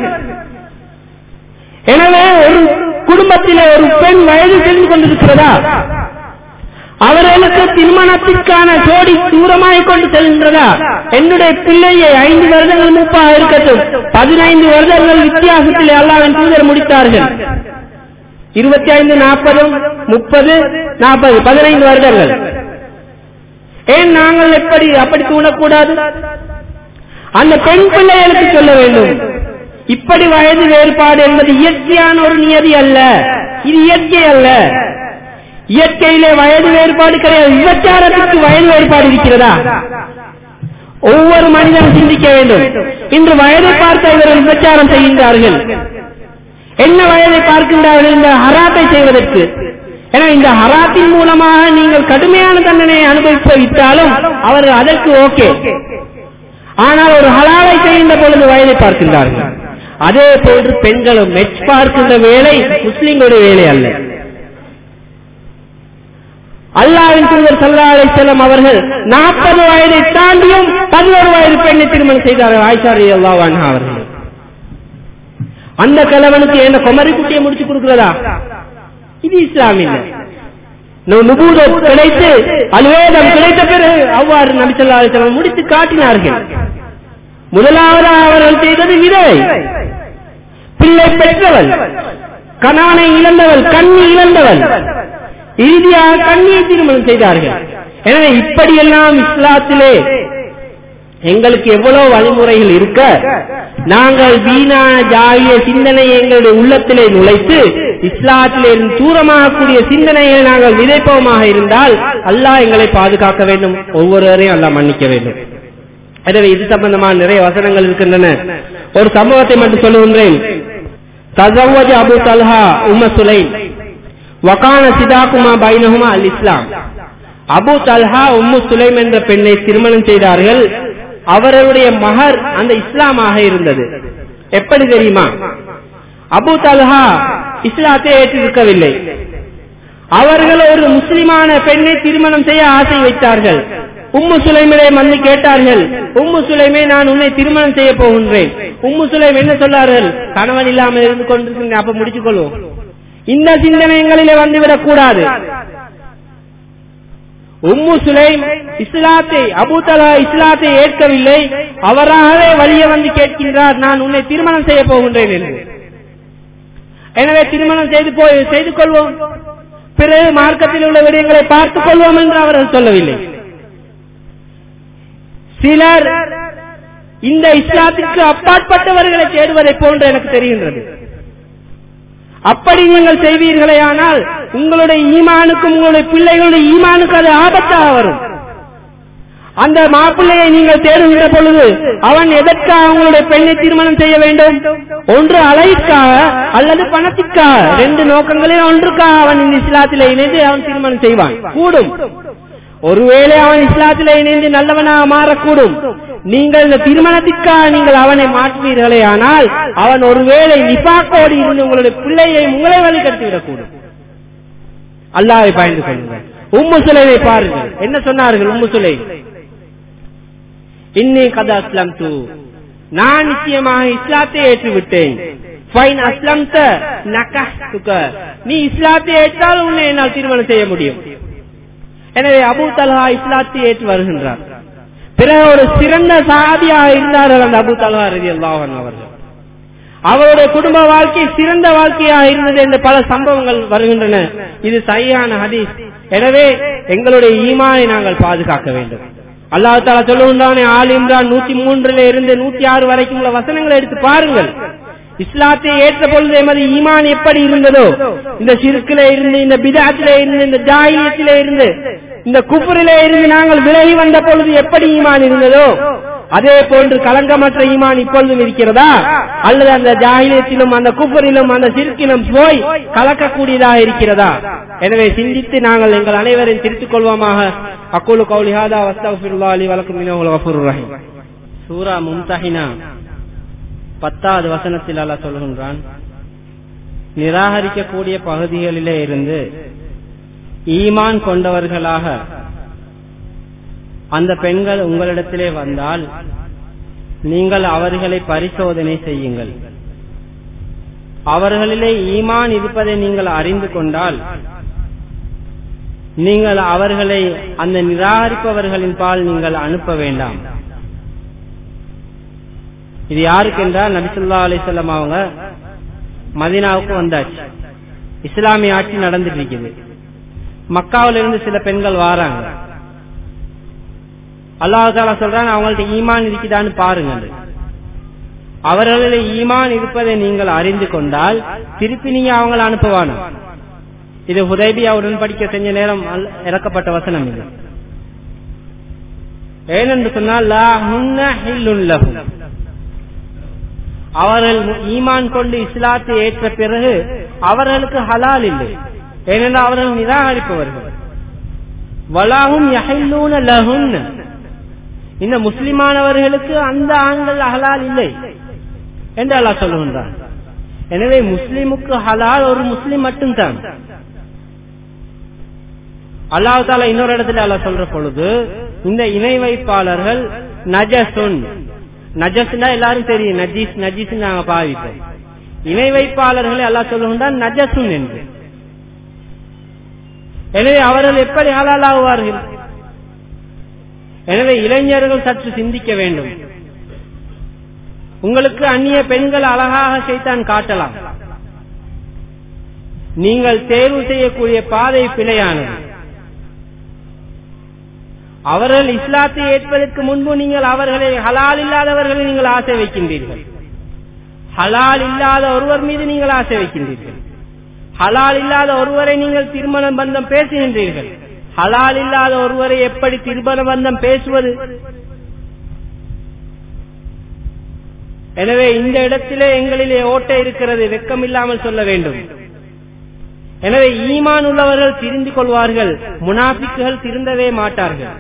எனவே ஒரு குடும்பத்திலே ஒரு பெண் வயது தெரிந்து கொண்டிருக்கிறதா அவர்களுக்கு திருமணத்திற்கான ஜோடி தூரமாய் கொண்டு செல்கின்றதா என்னுடைய பிள்ளையை ஐந்து வருடங்கள் முப்பாக இருக்கட்டும் பதினைந்து வருடங்கள் வித்தியாசத்தில் அல்லாவின் தூதர் முடித்தார்கள் இருபத்தி ஐந்து நாற்பதும் முப்பது நாற்பது பதினைந்து வருடங்கள் ஏன் நாங்கள் எப்படி அப்படி தூணக்கூடாது அந்த பெண் பிள்ளைகளுக்கு சொல்ல வேண்டும் இப்படி வயது வேறுபாடு என்பது இயற்கையான ஒரு நியதி அல்ல இது இயற்கை அல்ல இயற்கையிலே வயது வேறுபாடு கிடையாது விபச்சாரத்துக்கு வயது வேறுபாடு இருக்கிறதா ஒவ்வொரு மனிதனும் சிந்திக்க வேண்டும் இன்று வயதை பார்த்த இவர்கள் விபச்சாரம் செய்கின்றார்கள் என்ன வயதை பார்க்கின்றார்கள் இந்த ஹராத்தை செய்வதற்கு ஏன்னா இந்த ஹராத்தின் மூலமாக நீங்கள் கடுமையான தண்டனையை அனுபவித்தாலும் அவர்கள் அதற்கு ஓகே ஆனால் ஒரு ஹலாலை செய்கின்ற பொழுது வயதை பார்க்கின்றார்கள் அதே போன்று பெண்களும் மெச் பார்க்கின்ற வேலை முஸ்லிம்களுடைய வேலை அல்ல அல்லாவின் தூதர் சல்லா அலை செல்லம் அவர்கள் நாற்பது வயதை தாண்டியும் பதினோரு வயது பெண்ணை திருமணம் செய்தார்கள் ஆயிஷாரி அல்லா அவர்கள் அந்த கலவனுக்கு என்ன குமரி குட்டியை முடிச்சு கொடுக்கிறதா இது இஸ்லாம் இல்லை நுபூதம் கிடைத்து அல்வேதம் கிடைத்த பிறகு அவ்வாறு நபிசல்லா அலிசல்லாம் முடித்து காட்டினார்கள் முதலாவதாக அவர்கள் செய்தது விதவை பிள்ளை பெற்றவள் கணானை இழந்தவள் கண்ணி இழந்தவள் இறுதியாக கண்ணியை திருமணம் செய்தார்கள் எனவே இப்படியெல்லாம் இஸ்லாத்திலே எங்களுக்கு எவ்வளவு வழிமுறைகள் இருக்க நாங்கள் வீணான ஜாகிய சிந்தனையை எங்களுடைய உள்ளத்திலே நுழைத்து இஸ்லாத்திலே இருந்து தூரமாகக்கூடிய சிந்தனைகளை நாங்கள் விதைப்போமாக இருந்தால் அல்லாஹ் எங்களை பாதுகாக்க வேண்டும் ஒவ்வொருவரையும் அல்லாஹ் மன்னிக்க வேண்டும் எனவே இது சம்பந்தமான நிறைய வசனங்கள் இருக்கின்றன ஒரு சம்பவத்தை மட்டும் சொல்லுகின்றேன் தசவஜ அபு தல்ஹா உம்ம சுலை வகான சிதாகுமா பைனகுமா அல் இஸ்லாம் அபு தல்ஹா உம்மு சுலைம் என்ற பெண்ணை திருமணம் செய்தார்கள் அவர்களுடைய மகர் அந்த இஸ்லாமாக இருந்தது எப்படி தெரியுமா அபு தல்ஹா இஸ்லாத்தை ஏற்றிருக்கவில்லை அவர்கள் ஒரு முஸ்லிமான பெண்ணை திருமணம் செய்ய ஆசை வைத்தார்கள் உம்மு சுலைமிலே வந்து கேட்டார்கள் உம்மு சுலைமே நான் உன்னை திருமணம் செய்ய போகின்றேன் உம்மு சுலைம் என்ன சொன்னார்கள் கணவன் இல்லாமல் இருந்து கொண்டிருக்கிறேன் அப்ப முடிச்சுக் கொள்வோம் இந்த சிந்தனைகளிலே வந்துவிடக் கூடாது உம்மு சுலைம் இஸ்லாத்தை அபுதலா இஸ்லாத்தை ஏற்கவில்லை அவராகவே வழிய வந்து கேட்கின்றார் நான் உன்னை திருமணம் செய்ய போகின்றேன் என்று எனவே திருமணம் செய்து போய் செய்து கொள்வோம் பிறகு மார்க்கத்தில் உள்ள விடயங்களை பார்த்துக் கொள்வோம் என்று அவர்கள் சொல்லவில்லை சிலர் இந்த இஸ்லாத்திற்கு அப்பாற்பட்டவர்களை தேடுவதை போன்று எனக்கு தெரிகின்றது அப்படி நீங்கள் செய்வீர்களே ஆனால் உங்களுடைய ஈமானுக்கும் உங்களுடைய பிள்ளைகளுடைய ஈமானுக்கு அது ஆபத்தாக வரும் அந்த மாப்பிள்ளையை நீங்கள் தேடுகின்ற பொழுது அவன் எதற்காக உங்களுடைய பெண்ணை திருமணம் செய்ய வேண்டும் ஒன்று அலைக்காக அல்லது பணத்திற்காக ரெண்டு நோக்கங்களில் ஒன்றுக்காக அவன் இந்த இஸ்லாத்திலே இணைந்து அவன் திருமணம் செய்வான் கூடும் ஒருவேளை அவன் இஸ்லாத்திலே இணைந்து நல்லவனாக மாறக்கூடும் நீங்கள் இந்த திருமணத்திற்காக நீங்கள் அவனை மாற்றுவீர்களே ஆனால் அவன் ஒருவேளை நிபாக்கோடு இருந்து உங்களுடைய பிள்ளையை உங்களை வழிகட்டிவிடக்கூடும் அல்லாவை பயந்து கொள்ளுங்கள் உம்மு சுலைவை பாருங்கள் என்ன சொன்னார்கள் உம்மு சுலை இன்னி கதா அஸ்லாம் தூ நான் நிச்சயமாக இஸ்லாத்தை ஏற்றுவிட்டேன் ஃபைன் அஸ்லம் நீ இஸ்லாத்தை ஏற்றால் உன்னை என்னால் திருமணம் செய்ய முடியும் எனவே அபு தலஹா இஸ்லாத்தை ஏற்று வருகின்றார் பிறகு ஒரு சிறந்த சாதியாக இருந்தார்கள் அந்த அபு தலஹா ரதி அல்லாஹன் அவர்கள் அவருடைய குடும்ப வாழ்க்கை சிறந்த வாழ்க்கையாக இருந்தது என்று பல சம்பவங்கள் வருகின்றன இது சரியான ஹதீஸ் எனவே எங்களுடைய ஈமானை நாங்கள் பாதுகாக்க வேண்டும் அல்லாஹ் தாலா சொல்லுகின்றானே ஆல் இம்ரான் நூத்தி மூன்றுல இருந்து நூத்தி ஆறு வரைக்கும் உள்ள வசனங்களை எடுத்து பாருங்கள் இஸ்லாத்தை ஏற்ற பொழுது எமது ஈமான் எப்படி இருந்ததோ இந்த சிறுக்கில இருந்து இந்த பிதாத்திலே இருந்து இந்த ஜாயிலியத்திலே இருந்து இந்த குப்புரிலே இருந்து நாங்கள் விலகி வந்த பொழுது எப்படி ஈமான் இருந்ததோ அதே போன்று கலங்கமற்ற ஈமான் இப்பொழுதும் இருக்கிறதா அல்லது அந்த ஜாகிலியத்திலும் அந்த குப்பரிலும் அந்த சிறுக்கிலும் போய் கலக்கக்கூடியதாக இருக்கிறதா எனவே சிந்தித்து நாங்கள் எங்கள் அனைவரையும் திருத்திக் கொள்வோமாக அக்குலு கௌலிஹாதா வஸ்தகுல்லா அலி வழக்கும் ரஹீம் சூரா மும்தஹினா பத்தாவது வசனத்தில் அல்ல சொல்கின்றான் நிராகரிக்கக்கூடிய பகுதிகளிலே இருந்து ஈமான் கொண்டவர்களாக அந்த பெண்கள் உங்களிடத்திலே வந்தால் நீங்கள் அவர்களை பரிசோதனை செய்யுங்கள் அவர்களிலே ஈமான் இருப்பதை நீங்கள் அறிந்து கொண்டால் நீங்கள் அவர்களை அந்த நிராகரிப்பவர்களின் பால் நீங்கள் அனுப்ப வேண்டாம் இது யாருக்கு என்றால் நபிசுல்லா அலிசல்லாம் அவங்க மதினாவுக்கு வந்தாச்சு இஸ்லாமிய ஆட்சி நடந்துட்டு இருக்குது மக்காவில இருந்து சில பெண்கள் வாராங்க அல்லாஹால சொல்றான் அவங்கள்ட்ட ஈமான் இருக்குதான்னு பாருங்க அவர்களில் ஈமான் இருப்பதை நீங்கள் அறிந்து கொண்டால் திருப்பி நீங்க அவங்களை அனுப்புவானு இது ஹுதைபியா உடன்படிக்கை செஞ்ச நேரம் இறக்கப்பட்ட வசனம் இது ஏனென்று சொன்னால் அவர்கள் ஈமான் கொண்டு இஸ்லாத்தை ஏற்ற பிறகு அவர்களுக்கு ஹலால் இல்லை ஏனென்றால் அவர்கள் நிராகரிப்பவர்கள் வலாகும் யஹில்லூன லஹுன் இந்த முஸ்லிமானவர்களுக்கு அந்த ஆண்கள் ஹலால் இல்லை என்று அல்லாஹ் சொல்லுகின்றான் எனவே முஸ்லிமுக்கு ஹலால் ஒரு முஸ்லிம் மட்டும்தான் அல்லாஹ் தாலா இன்னொரு இடத்துல அல்லாஹ் சொல்ற பொழுது இந்த இணை வைப்பாளர்கள் நஜசுன் நஜஸ்னா எல்லாரும் தெரியும் நஜீஸ் நஜீஸ் நாங்க பாவிப்போம் இணை வைப்பாளர்களை அல்லாஹ் சொல்லுகின்றான் நஜசுன் என்று எனவே அவர்கள் எப்படி ஹலால் ஆகுவார்கள் எனவே இளைஞர்கள் சற்று சிந்திக்க வேண்டும் உங்களுக்கு அந்நிய பெண்கள் அழகாக செய்தான் காட்டலாம் நீங்கள் தேர்வு செய்யக்கூடிய பாதை பிழையானது அவர்கள் இஸ்லாத்தை ஏற்பதற்கு முன்பு நீங்கள் அவர்களை ஹலால் இல்லாதவர்களை நீங்கள் ஆசை வைக்கின்றீர்கள் ஹலால் இல்லாத ஒருவர் மீது நீங்கள் ஆசை வைக்கின்றீர்கள் ஹலால் இல்லாத ஒருவரை நீங்கள் திருமண பந்தம் பேசுகின்றீர்கள் ஹலால் இல்லாத ஒருவரை எப்படி திருமண பந்தம் பேசுவது எனவே இந்த இடத்திலே எங்களிலே ஓட்டை இருக்கிறது வெக்கம் இல்லாமல் சொல்ல வேண்டும் எனவே ஈமான் உள்ளவர்கள் திரிந்து கொள்வார்கள் முனாபிக்குகள் திருந்தவே மாட்டார்கள்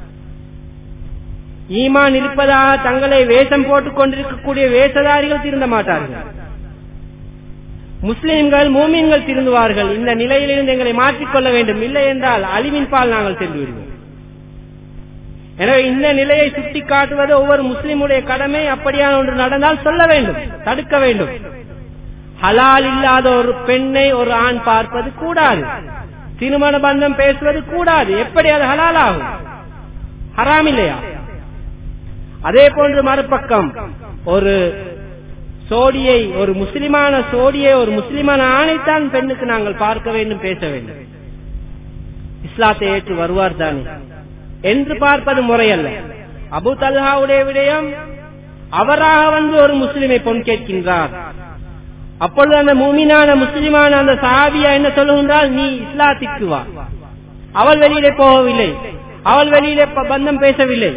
ஈமான் இருப்பதாக தங்களை வேஷம் போட்டுக் கொண்டிருக்கக்கூடிய வேஷதாரிகள் திருந்த மாட்டார்கள் முஸ்லிம்கள் மூமீன்கள் திருந்துவார்கள் இந்த நிலையிலிருந்து எங்களை மாற்றிக்கொள்ள வேண்டும் இல்லை என்றால் அழிவின் பால் நாங்கள் சென்று விடுவோம் எனவே இந்த நிலையை சுட்டி காட்டுவது ஒவ்வொரு முஸ்லிமுடைய கடமை அப்படியான ஒன்று நடந்தால் சொல்ல வேண்டும் தடுக்க வேண்டும் ஹலால் இல்லாத ஒரு பெண்ணை ஒரு ஆண் பார்ப்பது கூடாது திருமண பந்தம் பேசுவது கூடாது எப்படி அது ஹலால் ஆகும் ஹராம் இல்லையா அதே போன்று மறுபக்கம் ஒரு சோடியை ஒரு முஸ்லிமான சோடியை ஒரு முஸ்லிமான ஆணைத்தான் பெண்ணுக்கு நாங்கள் பார்க்க வேண்டும் பேச வேண்டும் இஸ்லாத்தை ஏற்று வருவார் தானே என்று பார்ப்பது முறையல்ல அபு தல்ஹாவுடைய விடயம் அவராக வந்து ஒரு முஸ்லிமை பொன் கேட்கின்றார் அப்பொழுது அந்த மூமினான முஸ்லிமான அந்த சாபியா என்ன சொல்லுகின்றால் நீ இஸ்லாத்திற்கு வா அவள் வெளியிலே போகவில்லை அவள் வெளியிலே பந்தம் பேசவில்லை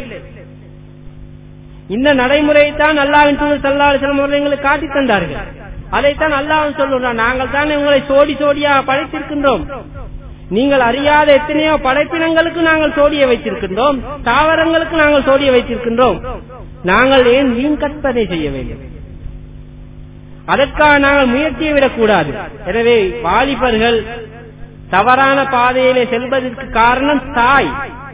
இந்த நடைமுறையைத்தான் அல்லாவின் தூதர் சல்லா அலிஸ்லாம் அவர்கள் எங்களுக்கு காட்டி தந்தார்கள் அதைத்தான் அல்லாஹ் சொல்லுறான் நாங்கள் தான் உங்களை சோடி சோடியாக படைத்திருக்கின்றோம் நீங்கள் அறியாத எத்தனையோ படைப்பினங்களுக்கு நாங்கள் சோடிய வைத்திருக்கின்றோம் தாவரங்களுக்கு நாங்கள் சோடிய வைத்திருக்கின்றோம் நாங்கள் ஏன் வீண் கற்பனை செய்ய வேண்டும் அதற்காக நாங்கள் முயற்சியை விடக்கூடாது எனவே வாலிபர்கள் தவறான பாதையிலே செல்வதற்கு காரணம் தாய்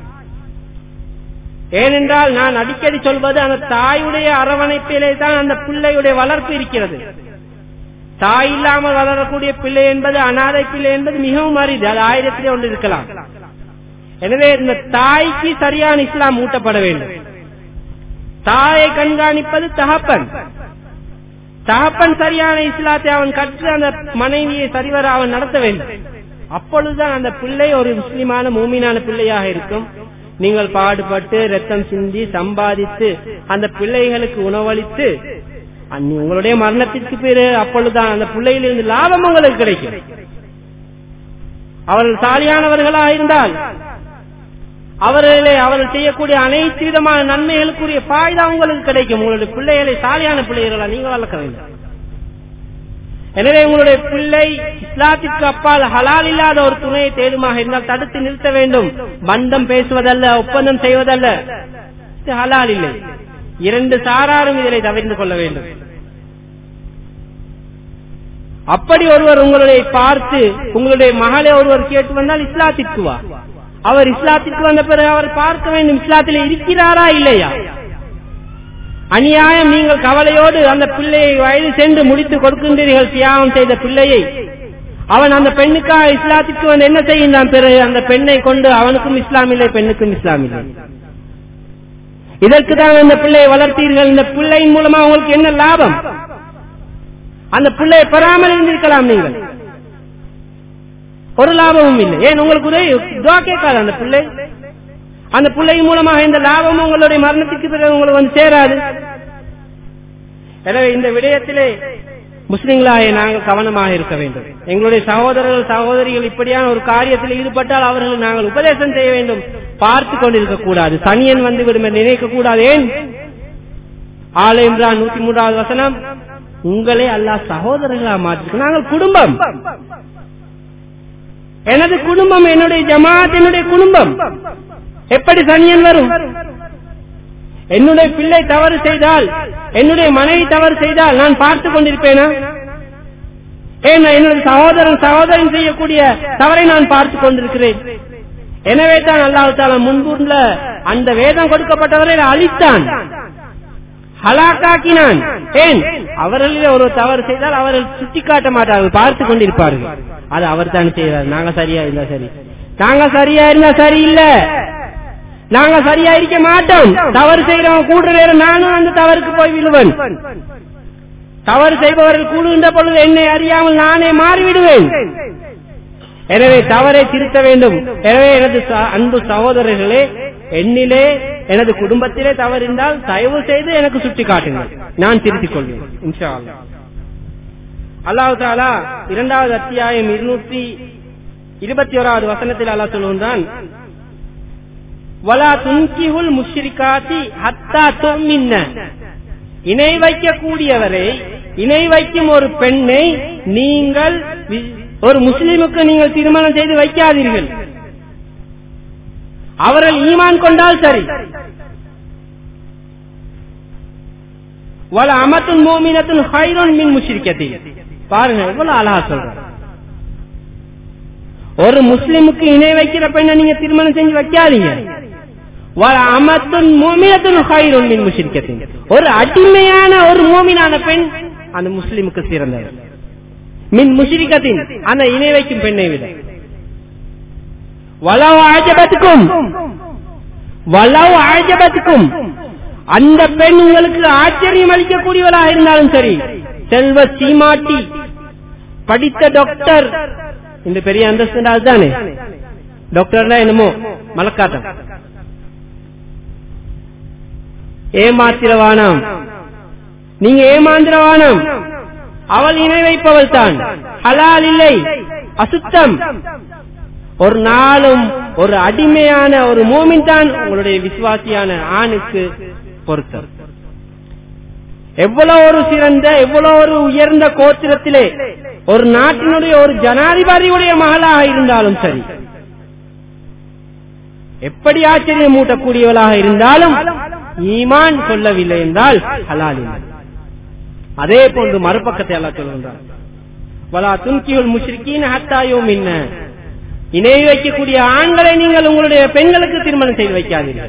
ஏனென்றால் நான் அடிக்கடி சொல்வது அந்த தாயுடைய அரவணைப்பிலே தான் அந்த பிள்ளையுடைய வளர்ப்பு இருக்கிறது தாய் இல்லாமல் வளரக்கூடிய பிள்ளை என்பது அனாதை பிள்ளை என்பது மிகவும் அரிது அது ஆயிரத்திலே ஒன்று இருக்கலாம் எனவே இந்த தாய்க்கு சரியான இஸ்லாம் ஊட்டப்பட வேண்டும் தாயை கண்காணிப்பது தகப்பன் தகப்பன் சரியான இஸ்லாத்தை அவன் கற்று அந்த மனைவியை சரிவர அவன் நடத்த வேண்டும் அப்பொழுதுதான் அந்த பிள்ளை ஒரு முஸ்லிமான மூமினான பிள்ளையாக இருக்கும் நீங்கள் பாடுபட்டு ரத்தம் சிந்தி சம்பாதித்து அந்த பிள்ளைகளுக்கு உணவளித்து உங்களுடைய மரணத்திற்கு பிறகு அப்பொழுதுதான் அந்த பிள்ளையிலிருந்து லாபம் உங்களுக்கு கிடைக்கும் அவர்கள் சாலியானவர்களா இருந்தால் அவர்களே அவர்கள் செய்யக்கூடிய அனைத்து விதமான நன்மைகளுக்குரிய பாய்தா உங்களுக்கு கிடைக்கும் உங்களுடைய பிள்ளைகளை சாலியான பிள்ளைகளா நீங்கள் வளர்க்க வேண்டும் எனவே உங்களுடைய பிள்ளை இஸ்லாத்திற்கு அப்பால் ஹலால் இல்லாத ஒரு துணையை தேடுமாக இருந்தால் தடுத்து நிறுத்த வேண்டும் பந்தம் பேசுவதல்ல ஒப்பந்தம் செய்வதல்ல இது ஹலால் இல்லை இரண்டு சாராரும் இதனை தவிர்த்து கொள்ள வேண்டும் அப்படி ஒருவர் உங்களுடைய பார்த்து உங்களுடைய மகளை ஒருவர் கேட்டு வந்தால் இஸ்லாத்திற்கு வா அவர் இஸ்லாத்திற்கு வந்த பிறகு அவர் பார்க்க வேண்டும் இஸ்லாத்தில் இருக்கிறாரா இல்லையா அநியாயம் நீங்கள் கவலையோடு அந்த பிள்ளையை வயது சென்று முடித்து கொடுக்கின்றீர்கள் தியாகம் செய்த பிள்ளையை அவன் அந்த பெண்ணுக்காக இஸ்லாத்திற்கு வந்து என்ன செய்கின்றான் பிறகு அந்த பெண்ணை கொண்டு அவனுக்கும் இஸ்லாம் இல்லை பெண்ணுக்கும் இஸ்லாம் இல்லை இதற்கு தான் அந்த பிள்ளையை வளர்த்தீர்கள் இந்த பிள்ளையின் மூலமா உங்களுக்கு என்ன லாபம் அந்த பிள்ளையை பெறாமல் இருந்திருக்கலாம் நீங்கள் ஒரு லாபமும் இல்லை ஏன் உங்களுக்கு உதவி துவா கேட்காது அந்த பிள்ளை அந்த பிள்ளையின் மூலமாக இந்த லாபம் உங்களுடைய மரணத்துக்கு பிறகு உங்களுக்கு வந்து சேராது எனவே இந்த விடயத்திலே முஸ்லிம்களாக நாங்கள் கவனமாக இருக்க வேண்டும் எங்களுடைய சகோதரர்கள் சகோதரிகள் இப்படியான ஒரு காரியத்தில் ஈடுபட்டால் அவர்கள் நாங்கள் உபதேசம் செய்ய வேண்டும் பார்த்து கொண்டிருக்க கூடாது சனியன் வந்து விடும் நினைக்க கூடாது ஏன் ஆலை இம்ரான் நூத்தி மூன்றாவது வசனம் உங்களே அல்லாஹ் சகோதரர்களா மாற்றி நாங்கள் குடும்பம் எனது குடும்பம் என்னுடைய ஜமாத் என்னுடைய குடும்பம் எப்படி சனியன் வரும் என்னுடைய பிள்ளை தவறு செய்தால் என்னுடைய மனைவி தவறு செய்தால் நான் பார்த்து கொண்டிருப்பேனா ஏன் என்னுடைய சகோதரன் சகோதரன் செய்யக்கூடிய தவறை நான் பார்த்து கொண்டிருக்கிறேன் எனவே தான் அல்லாஹு தாலா முன்புள்ள அந்த வேதம் கொடுக்கப்பட்டவரை அழித்தான் ஹலாக்காக்கினான் ஏன் அவர்களில் ஒரு தவறு செய்தால் அவர்கள் சுட்டிக்காட்ட மாட்டார்கள் பார்த்து கொண்டிருப்பார்கள் அது அவர் தான் செய்வார் நாங்க சரியா இருந்தா சரி நாங்க சரியா இருந்தா சரியில்லை நாங்க சரியா இருக்க மாட்டோம் தவறு செய்யறவன் கூடுற நேரம் நானும் அந்த தவறுக்கு போய் விழுவன் தவறு செய்பவர்கள் கூடுகின்ற பொழுது என்னை அறியாமல் நானே மாறிவிடுவேன் எனவே தவறை திருத்த வேண்டும் எனவே எனது ச- அன்பு சகோதரர்களே என்னிலே எனது குடும்பத்திலே தவறு இருந்தால் தயவு செய்து எனக்கு சுட்டி காட்டுங்கள் நான் திருத்திக் கொள்வேன் இன்ஷா அல்லாஹ் அல்லாஹு தாலா இரண்டாவது அத்தியாயம் இருநூற்றி இருபத்தி ஓராவது வசனத்தில் அல்லாஹ் சொல்லுகின்றான் வலா துன்கிஹுல் முஷ்ரிகாத்தி ஹத்தா துமின்ன இணை வைக்கக்கூடியவரை இணை வைக்கும் ஒரு பெண்ணை நீங்கள் வி- ஒரு முஸ்லிமுக்கு நீங்கள் திருமணம் செய்து வைக்காதீர்கள் அவர்கள் ஈமான் கொண்டால் சரி வல அமத்துன் மோமினத்துன் ஹைரோன் மின் முஷ்ரிக்கத்தை பாருங்க எவ்வளவு அழகா சொல்றேன் ஒரு முஸ்லிமுக்கு இணை வைக்கிற பெண்ணை நீங்க திருமணம் செஞ்சு வைக்காதீங்க வல அமத்துன் மோமினத்துன் ஹைரோன் மின் முஷ்ரிக்கத்தை ஒரு அடிமையான ஒரு மோமினான பெண் அந்த முஸ்லிமுக்கு சிறந்தவர் மின் முஷ்ரிக்கத்தின் அந்த இணை வைக்கும் பெண்ணை விட வலவு ஆஜபத்துக்கும் வலவு ஆஜபத்துக்கும் அந்த பெண் உங்களுக்கு ஆச்சரியம் அளிக்கக்கூடியவளாக இருந்தாலும் சரி செல்வ சீமாட்டி படித்த டாக்டர் இந்த பெரிய அந்தஸ்து அதுதானே டாக்டர்னா என்னமோ மலக்காட்டம் ஏமாத்திரவானாம் நீங்க ஏமாந்திரவானாம் அவள் இணை வைப்பவள் தான் ஹலால் இல்லை அசுத்தம் ஒரு நாளும் ஒரு அடிமையான ஒரு மோமின் தான் உங்களுடைய விசுவாசியான ஆணுக்கு பொருத்தம் எவ்வளவு ஒரு சிறந்த எவ்வளவு ஒரு உயர்ந்த கோத்திரத்திலே ஒரு நாட்டினுடைய ஒரு ஜனாதிபதியுடைய மகளாக இருந்தாலும் சரி எப்படி ஆச்சரியம் மூட்டக்கூடியவளாக இருந்தாலும் ஈமான் சொல்லவில்லை என்றால் ஹலால் இல்லை அதே போன்று மறுபக்கத்தை எல்லாம் சொல்கின்றார் வலா துன்கியுல் முஷ்ரிக்கீன் ஹத்தாயோ மின்ன இணை வைக்கக்கூடிய ஆண்களை நீங்கள் உங்களுடைய பெண்களுக்கு திருமணம் செய்து வைக்காதீர்கள்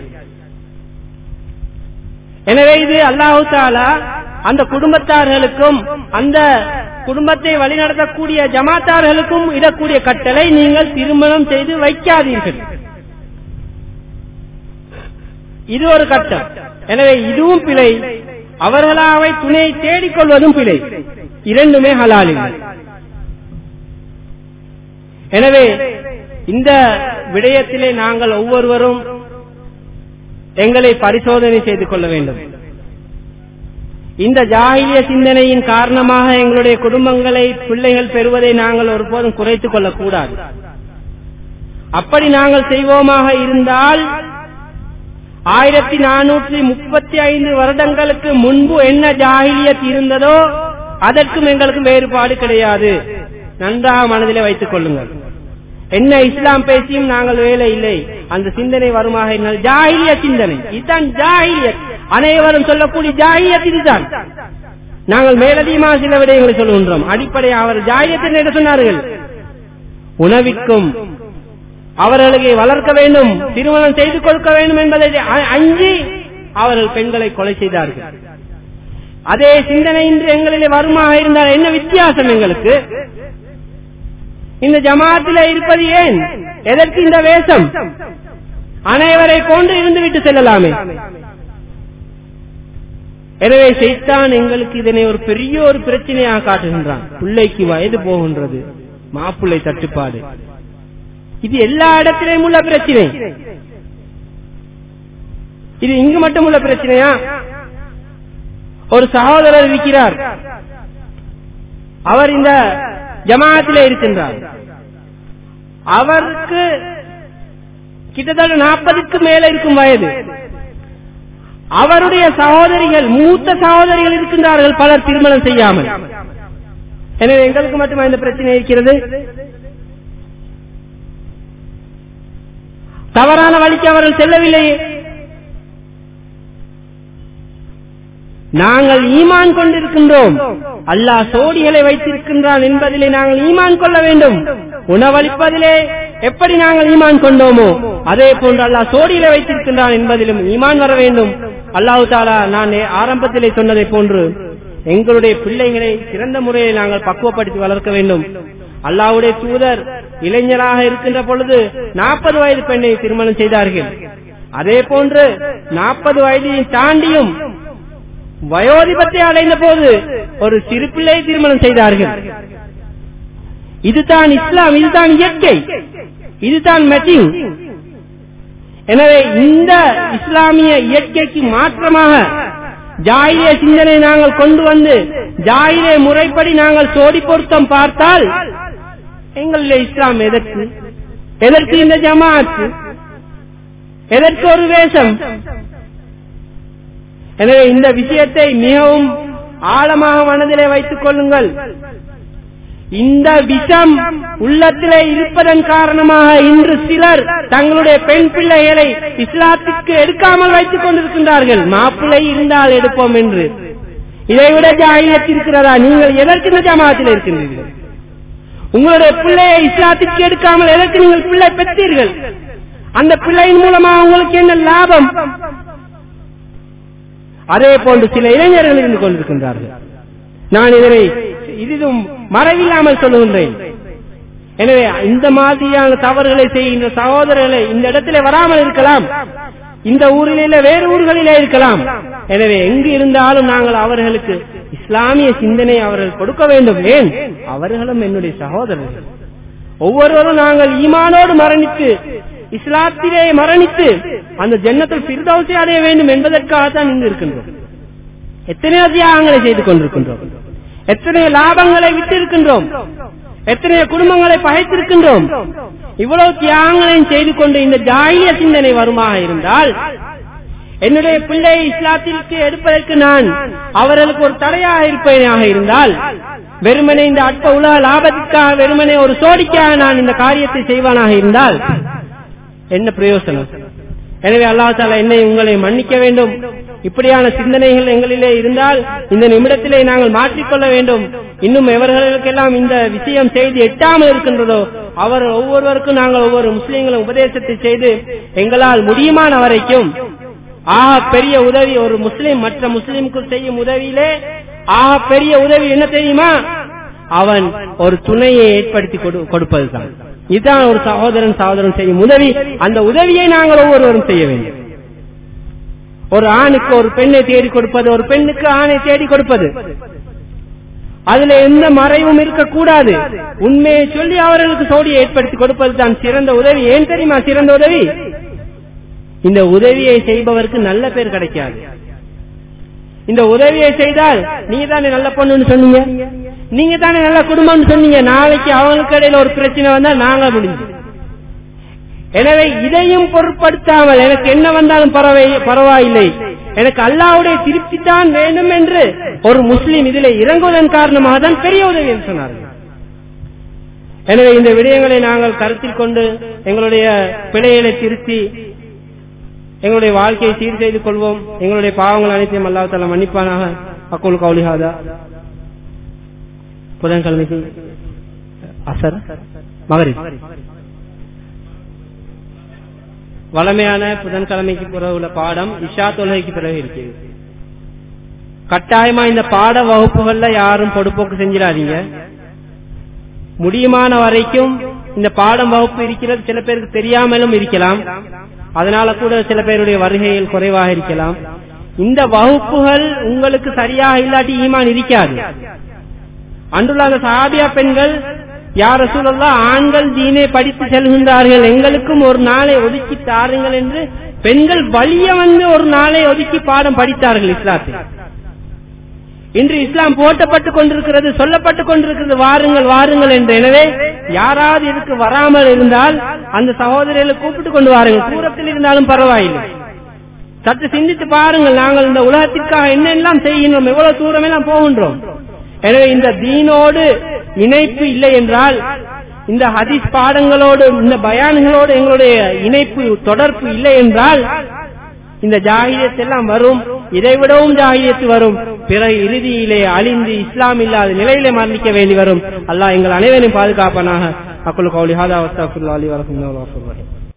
எனவே இது அல்லாஹு தாலா அந்த குடும்பத்தார்களுக்கும் அந்த குடும்பத்தை வழிநடத்தக்கூடிய ஜமாத்தார்களுக்கும் இடக்கூடிய கட்டளை நீங்கள் திருமணம் செய்து வைக்காதீர்கள் இது ஒரு கட்டம் எனவே இதுவும் பிழை அவர்களாவை துணையை தேடிக்கொள்வதும் பிழை இரண்டுமே ஹலால் இல்லை எனவே இந்த விடயத்திலே நாங்கள் ஒவ்வொருவரும் எங்களை பரிசோதனை செய்து கொள்ள வேண்டும் இந்த ஜாகிய சிந்தனையின் காரணமாக எங்களுடைய குடும்பங்களை பிள்ளைகள் பெறுவதை நாங்கள் ஒருபோதும் குறைத்துக் கொள்ளக்கூடாது அப்படி நாங்கள் செய்வோமாக இருந்தால் ஆயிரத்தி நானூற்றி முப்பத்தி ஐந்து வருடங்களுக்கு முன்பு என்ன ஜாகிலியத் இருந்ததோ அதற்கும் எங்களுக்கும் வேறுபாடு கிடையாது நன்றாக மனதிலே வைத்துக் கொள்ளுங்கள் என்ன இஸ்லாம் பேசியும் நாங்கள் வேலை இல்லை அந்த சிந்தனை வருமாக இருந்தால் ஜாகிலிய சிந்தனை இதுதான் ஜாகிலியத் அனைவரும் சொல்லக்கூடிய ஜாகிலியத் இதுதான் நாங்கள் மேலதிகமாக சில விடயங்களை சொல்கின்றோம் அடிப்படை அவர் ஜாகியத்தின் என்ன சொன்னார்கள் உணவிற்கும் அவர்களை வளர்க்க வேண்டும் திருமணம் செய்து கொடுக்க வேண்டும் என்பதை அ- அஞ்சி அவர்கள் பெண்களை கொலை செய்தார்கள் அதே சிந்தனை இன்று எங்களிலே வருமாக இருந்தால் என்ன வித்தியாசம் எங்களுக்கு இந்த ஜமாத்தில இருப்பது ஏன் எதற்கு இந்த வேஷம் அனைவரை கொண்டு இருந்து விட்டு செல்லலாமே எனவே செய்தான் எங்களுக்கு இதனை ஒரு பெரிய ஒரு பிரச்சனையாக காட்டுகின்றான் பிள்ளைக்கு வயது போகின்றது மாப்பிள்ளை தட்டுப்பாடு இது எல்லா இடத்திலும் உள்ள பிரச்சனை இது இங்கு மட்டும் உள்ள பிரச்சனையா ஒரு சகோதரர் இருக்கிறார் அவர் இந்த ஜமாத்திலே இருக்கின்றார் அவருக்கு கிட்டத்தட்ட நாற்பதுக்கு மேல இருக்கும் வயது அவருடைய சகோதரிகள் மூத்த சகோதரிகள் இருக்கின்றார்கள் பலர் திருமணம் செய்யாமல் எனவே எங்களுக்கு மட்டுமா இந்த பிரச்சனை இருக்கிறது தவறான வழிக்கு அவர்கள் செல்லவில்லையே நாங்கள் ஈமான் கொண்டிருக்கின்றோம் அல்லாஹ் சோடிகளை வைத்திருக்கின்றான் என்பதிலே நாங்கள் ஈமான் கொள்ள வேண்டும் உணவளிப்பதிலே எப்படி நாங்கள் ஈமான் கொண்டோமோ அதே போன்று அல்லாஹ் சோடிகளை வைத்திருக்கின்றான் என்பதிலும் ஈமான் வர வேண்டும் அல்லாஹு தாலா நான் ஆரம்பத்திலே சொன்னதை போன்று எங்களுடைய பிள்ளைகளை சிறந்த முறையில் நாங்கள் பக்குவப்படுத்தி வளர்க்க வேண்டும் அல்லாஹ்வுடைய தூதர் இளைஞராக இருக்கின்ற பொழுது நாற்பது வயது பெண்ணை திருமணம் செய்தார்கள் அதே போன்று நாற்பது வயதை தாண்டியும் வயோதிபத்தை அடைந்த போது ஒரு சிறு பிள்ளை திருமணம் செய்தார்கள் இதுதான் இஸ்லாம் இதுதான் இயற்கை இதுதான் மெட்டிங் எனவே இந்த இஸ்லாமிய இயற்கைக்கு மாற்றமாக ஜாயிலே சிந்தனை நாங்கள் கொண்டு வந்து ஜாயிலே முறைப்படி நாங்கள் சோடி பொருத்தம் பார்த்தால் எங்களில் இஸ்லாம் எதற்கு எதற்கு இந்த ஜமாத்து எதற்கு ஒரு வேஷம் எனவே இந்த விஷயத்தை மிகவும் ஆழமாக மனதிலே வைத்துக் கொள்ளுங்கள் இந்த விஷம் உள்ளத்திலே இருப்பதன் காரணமாக இன்று சிலர் தங்களுடைய பெண் பிள்ளைகளை இஸ்லாத்துக்கு எடுக்காமல் வைத்துக் கொண்டிருக்கின்றார்கள் மாப்பிள்ளை இருந்தால் எடுப்போம் என்று இதைவிட ஜாயிலத்தில் இருக்கிறதா நீங்கள் எதற்கு இந்த ஜமாத்தில் இருக்கின்றீர்கள் உங்களுடைய பிள்ளையை இஸ்லாத்துக்கு எடுக்காமல் எதற்கு நீங்கள் பிள்ளை பெற்றீர்கள் அந்த பிள்ளையின் மூலமாக உங்களுக்கு என்ன லாபம் அதே போன்று சில இளைஞர்கள் இருந்து கொண்டிருக்கின்றார்கள் நான் இதனை இதுவும் மறைவில்லாமல் சொல்லுகின்றேன் எனவே இந்த மாதிரியான தவறுகளை செய்கின்ற சகோதரர்களை இந்த இடத்திலே வராமல் இருக்கலாம் இந்த ஊரிலே வேறு ஊர்களிலே இருக்கலாம் எனவே எங்கு இருந்தாலும் நாங்கள் அவர்களுக்கு இஸ்லாமிய சிந்தனை அவர்கள் கொடுக்க வேண்டும் ஏன் அவர்களும் என்னுடைய சகோதரர்கள் ஒவ்வொருவரும் நாங்கள் ஈமானோடு மரணித்து இஸ்லாத்திலே மரணித்து அந்த ஜன்னத்தில் பிரிதௌசி அடைய வேண்டும் என்பதற்காகத்தான் இங்கு இருக்கின்றோம் எத்தனையோ தியாகங்களை செய்து கொண்டிருக்கின்றோம் எத்தனையோ லாபங்களை விட்டிருக்கின்றோம் எத்தனையோ குடும்பங்களை பகைத்திருக்கின்றோம் இவ்வளவு தியாகங்களையும் செய்து கொண்டு இந்த ஜாயிய சிந்தனை வருமாக இருந்தால் என்னுடைய பிள்ளையை இஸ்லாத்திற்கு எடுப்பதற்கு நான் அவர்களுக்கு ஒரு தடையாக இருப்பேனாக இருந்தால் வெறுமனே இந்த அற்ப உலக லாபத்திற்காக வெறுமனே ஒரு சோடிக்காக நான் இந்த காரியத்தை செய்வானாக இருந்தால் என்ன பிரயோசனம் எனவே அல்லாஹால என்னை உங்களை மன்னிக்க வேண்டும் இப்படியான சிந்தனைகள் எங்களிலே இருந்தால் இந்த நிமிடத்திலே நாங்கள் மாற்றிக்கொள்ள வேண்டும் இன்னும் எவர்களுக்கெல்லாம் இந்த விஷயம் செய்து எட்டாமல் இருக்கின்றதோ அவர் ஒவ்வொருவருக்கும் நாங்கள் ஒவ்வொரு முஸ்லீம்களும் உபதேசத்தை செய்து எங்களால் முடியுமான வரைக்கும் ஆக பெரிய உதவி ஒரு முஸ்லீம் மற்ற முஸ்லீமுக்கு செய்யும் உதவியிலே ஆக பெரிய உதவி என்ன தெரியுமா அவன் ஒரு துணையை ஏற்படுத்தி கொடுப்பதுதான் இதுதான் ஒரு சகோதரன் சகோதரன் செய்யும் உதவி அந்த உதவியை நாங்கள் ஒவ்வொருவரும் செய்ய வேண்டும் ஒரு ஆணுக்கு ஒரு பெண்ணை தேடி கொடுப்பது ஒரு பெண்ணுக்கு ஆணை தேடி கொடுப்பது அதுல எந்த மறைவும் இருக்கக்கூடாது உண்மையை சொல்லி அவர்களுக்கு சோடியை ஏற்படுத்தி கொடுப்பது தான் சிறந்த உதவி ஏன் தெரியுமா சிறந்த உதவி இந்த உதவியை செய்பவருக்கு நல்ல பேர் கிடைக்காது இந்த உதவியை செய்தால் நீங்க தானே நல்ல பொண்ணுன்னு சொன்னீங்க நீங்க தானே நல்ல குடும்பம்னு சொன்னீங்க நாளைக்கு அவங்களுக்கு இடையில ஒரு பிரச்சனை வந்தா நாங்க முடிஞ்சு எனவே இதையும் பொருட்படுத்தாமல் எனக்கு என்ன வந்தாலும் பரவாயில்லை எனக்கு அல்லாவுடைய திருப்தி தான் வேண்டும் என்று ஒரு முஸ்லீம் இதில் இறங்குவதன் காரணமாக தான் பெரிய உதவி என்று சொன்னார்கள் எனவே இந்த விடயங்களை நாங்கள் கருத்தில் கொண்டு எங்களுடைய பிழைகளை திருத்தி எங்களுடைய வாழ்க்கையை சீர் செய்து கொள்வோம் எங்களுடைய பாவங்கள் அனைத்தையும் அல்லாஹால மன்னிப்பானாக அக்குல் கவுலிஹாதா புதன்கிழமைக்கு அசர் மகரி வளமையான புதன்கிழமைக்கு பிறகு உள்ள பாடம் இஷா தொழுகைக்கு பிறகு இருக்கிறது கட்டாயமா இந்த பாட வகுப்புகள்ல யாரும் பொடுப்போக்கு செஞ்சிடாதீங்க முடியுமான வரைக்கும் இந்த பாடம் வகுப்பு இருக்கிறது சில பேருக்கு தெரியாமலும் இருக்கலாம் அதனால கூட சில பேருடைய வருகைகள் குறைவாக இருக்கலாம் இந்த வகுப்புகள் உங்களுக்கு சரியாக இல்லாட்டி ஈமான் இருக்காது அன்றுள்ள அந்த சாபியா பெண்கள் யார சூழல்லா ஆண்கள் தீனை படித்து செல்கின்றார்கள் எங்களுக்கும் ஒரு நாளை ஒதுக்கி தாருங்கள் என்று பெண்கள் வலிய வந்து ஒரு நாளை ஒதுக்கி பாடம் படித்தார்கள் இஸ்லாத்தில் இன்று இஸ்லாம் போட்டப்பட்டு கொண்டிருக்கிறது சொல்லப்பட்டு கொண்டிருக்கிறது வாருங்கள் வாருங்கள் என்று எனவே யாராவது இதுக்கு வராமல் இருந்தால் அந்த சகோதரிகளை கூப்பிட்டு கொண்டு வாருங்கள் தூரத்தில் இருந்தாலும் பரவாயில்லை சற்று சிந்தித்து பாருங்கள் நாங்கள் இந்த உலகத்திற்காக என்னெல்லாம் செய்கின்றோம் எவ்வளவு தூரம் எல்லாம் போகின்றோம் எனவே இந்த தீனோடு இணைப்பு இல்லை என்றால் இந்த ஹதீஸ் பாடங்களோடு இந்த பயான்களோடு எங்களுடைய இணைப்பு தொடர்பு இல்லை என்றால் இந்த ஜாகியத் எல்லாம் வரும் இதைவிடவும் ஜாகியத்து வரும் பிறகு இறுதியிலே அழிந்து இஸ்லாம் இல்லாத நிலையிலே மரணிக்க வேண்டி வரும் அல்லாஹ் எங்கள் அனைவரையும் பாதுகாப்பனாக அக்குல் கௌலி ஹாதா வஸ்தாஃபுல்லா அலி வரஹமுல்லாஹி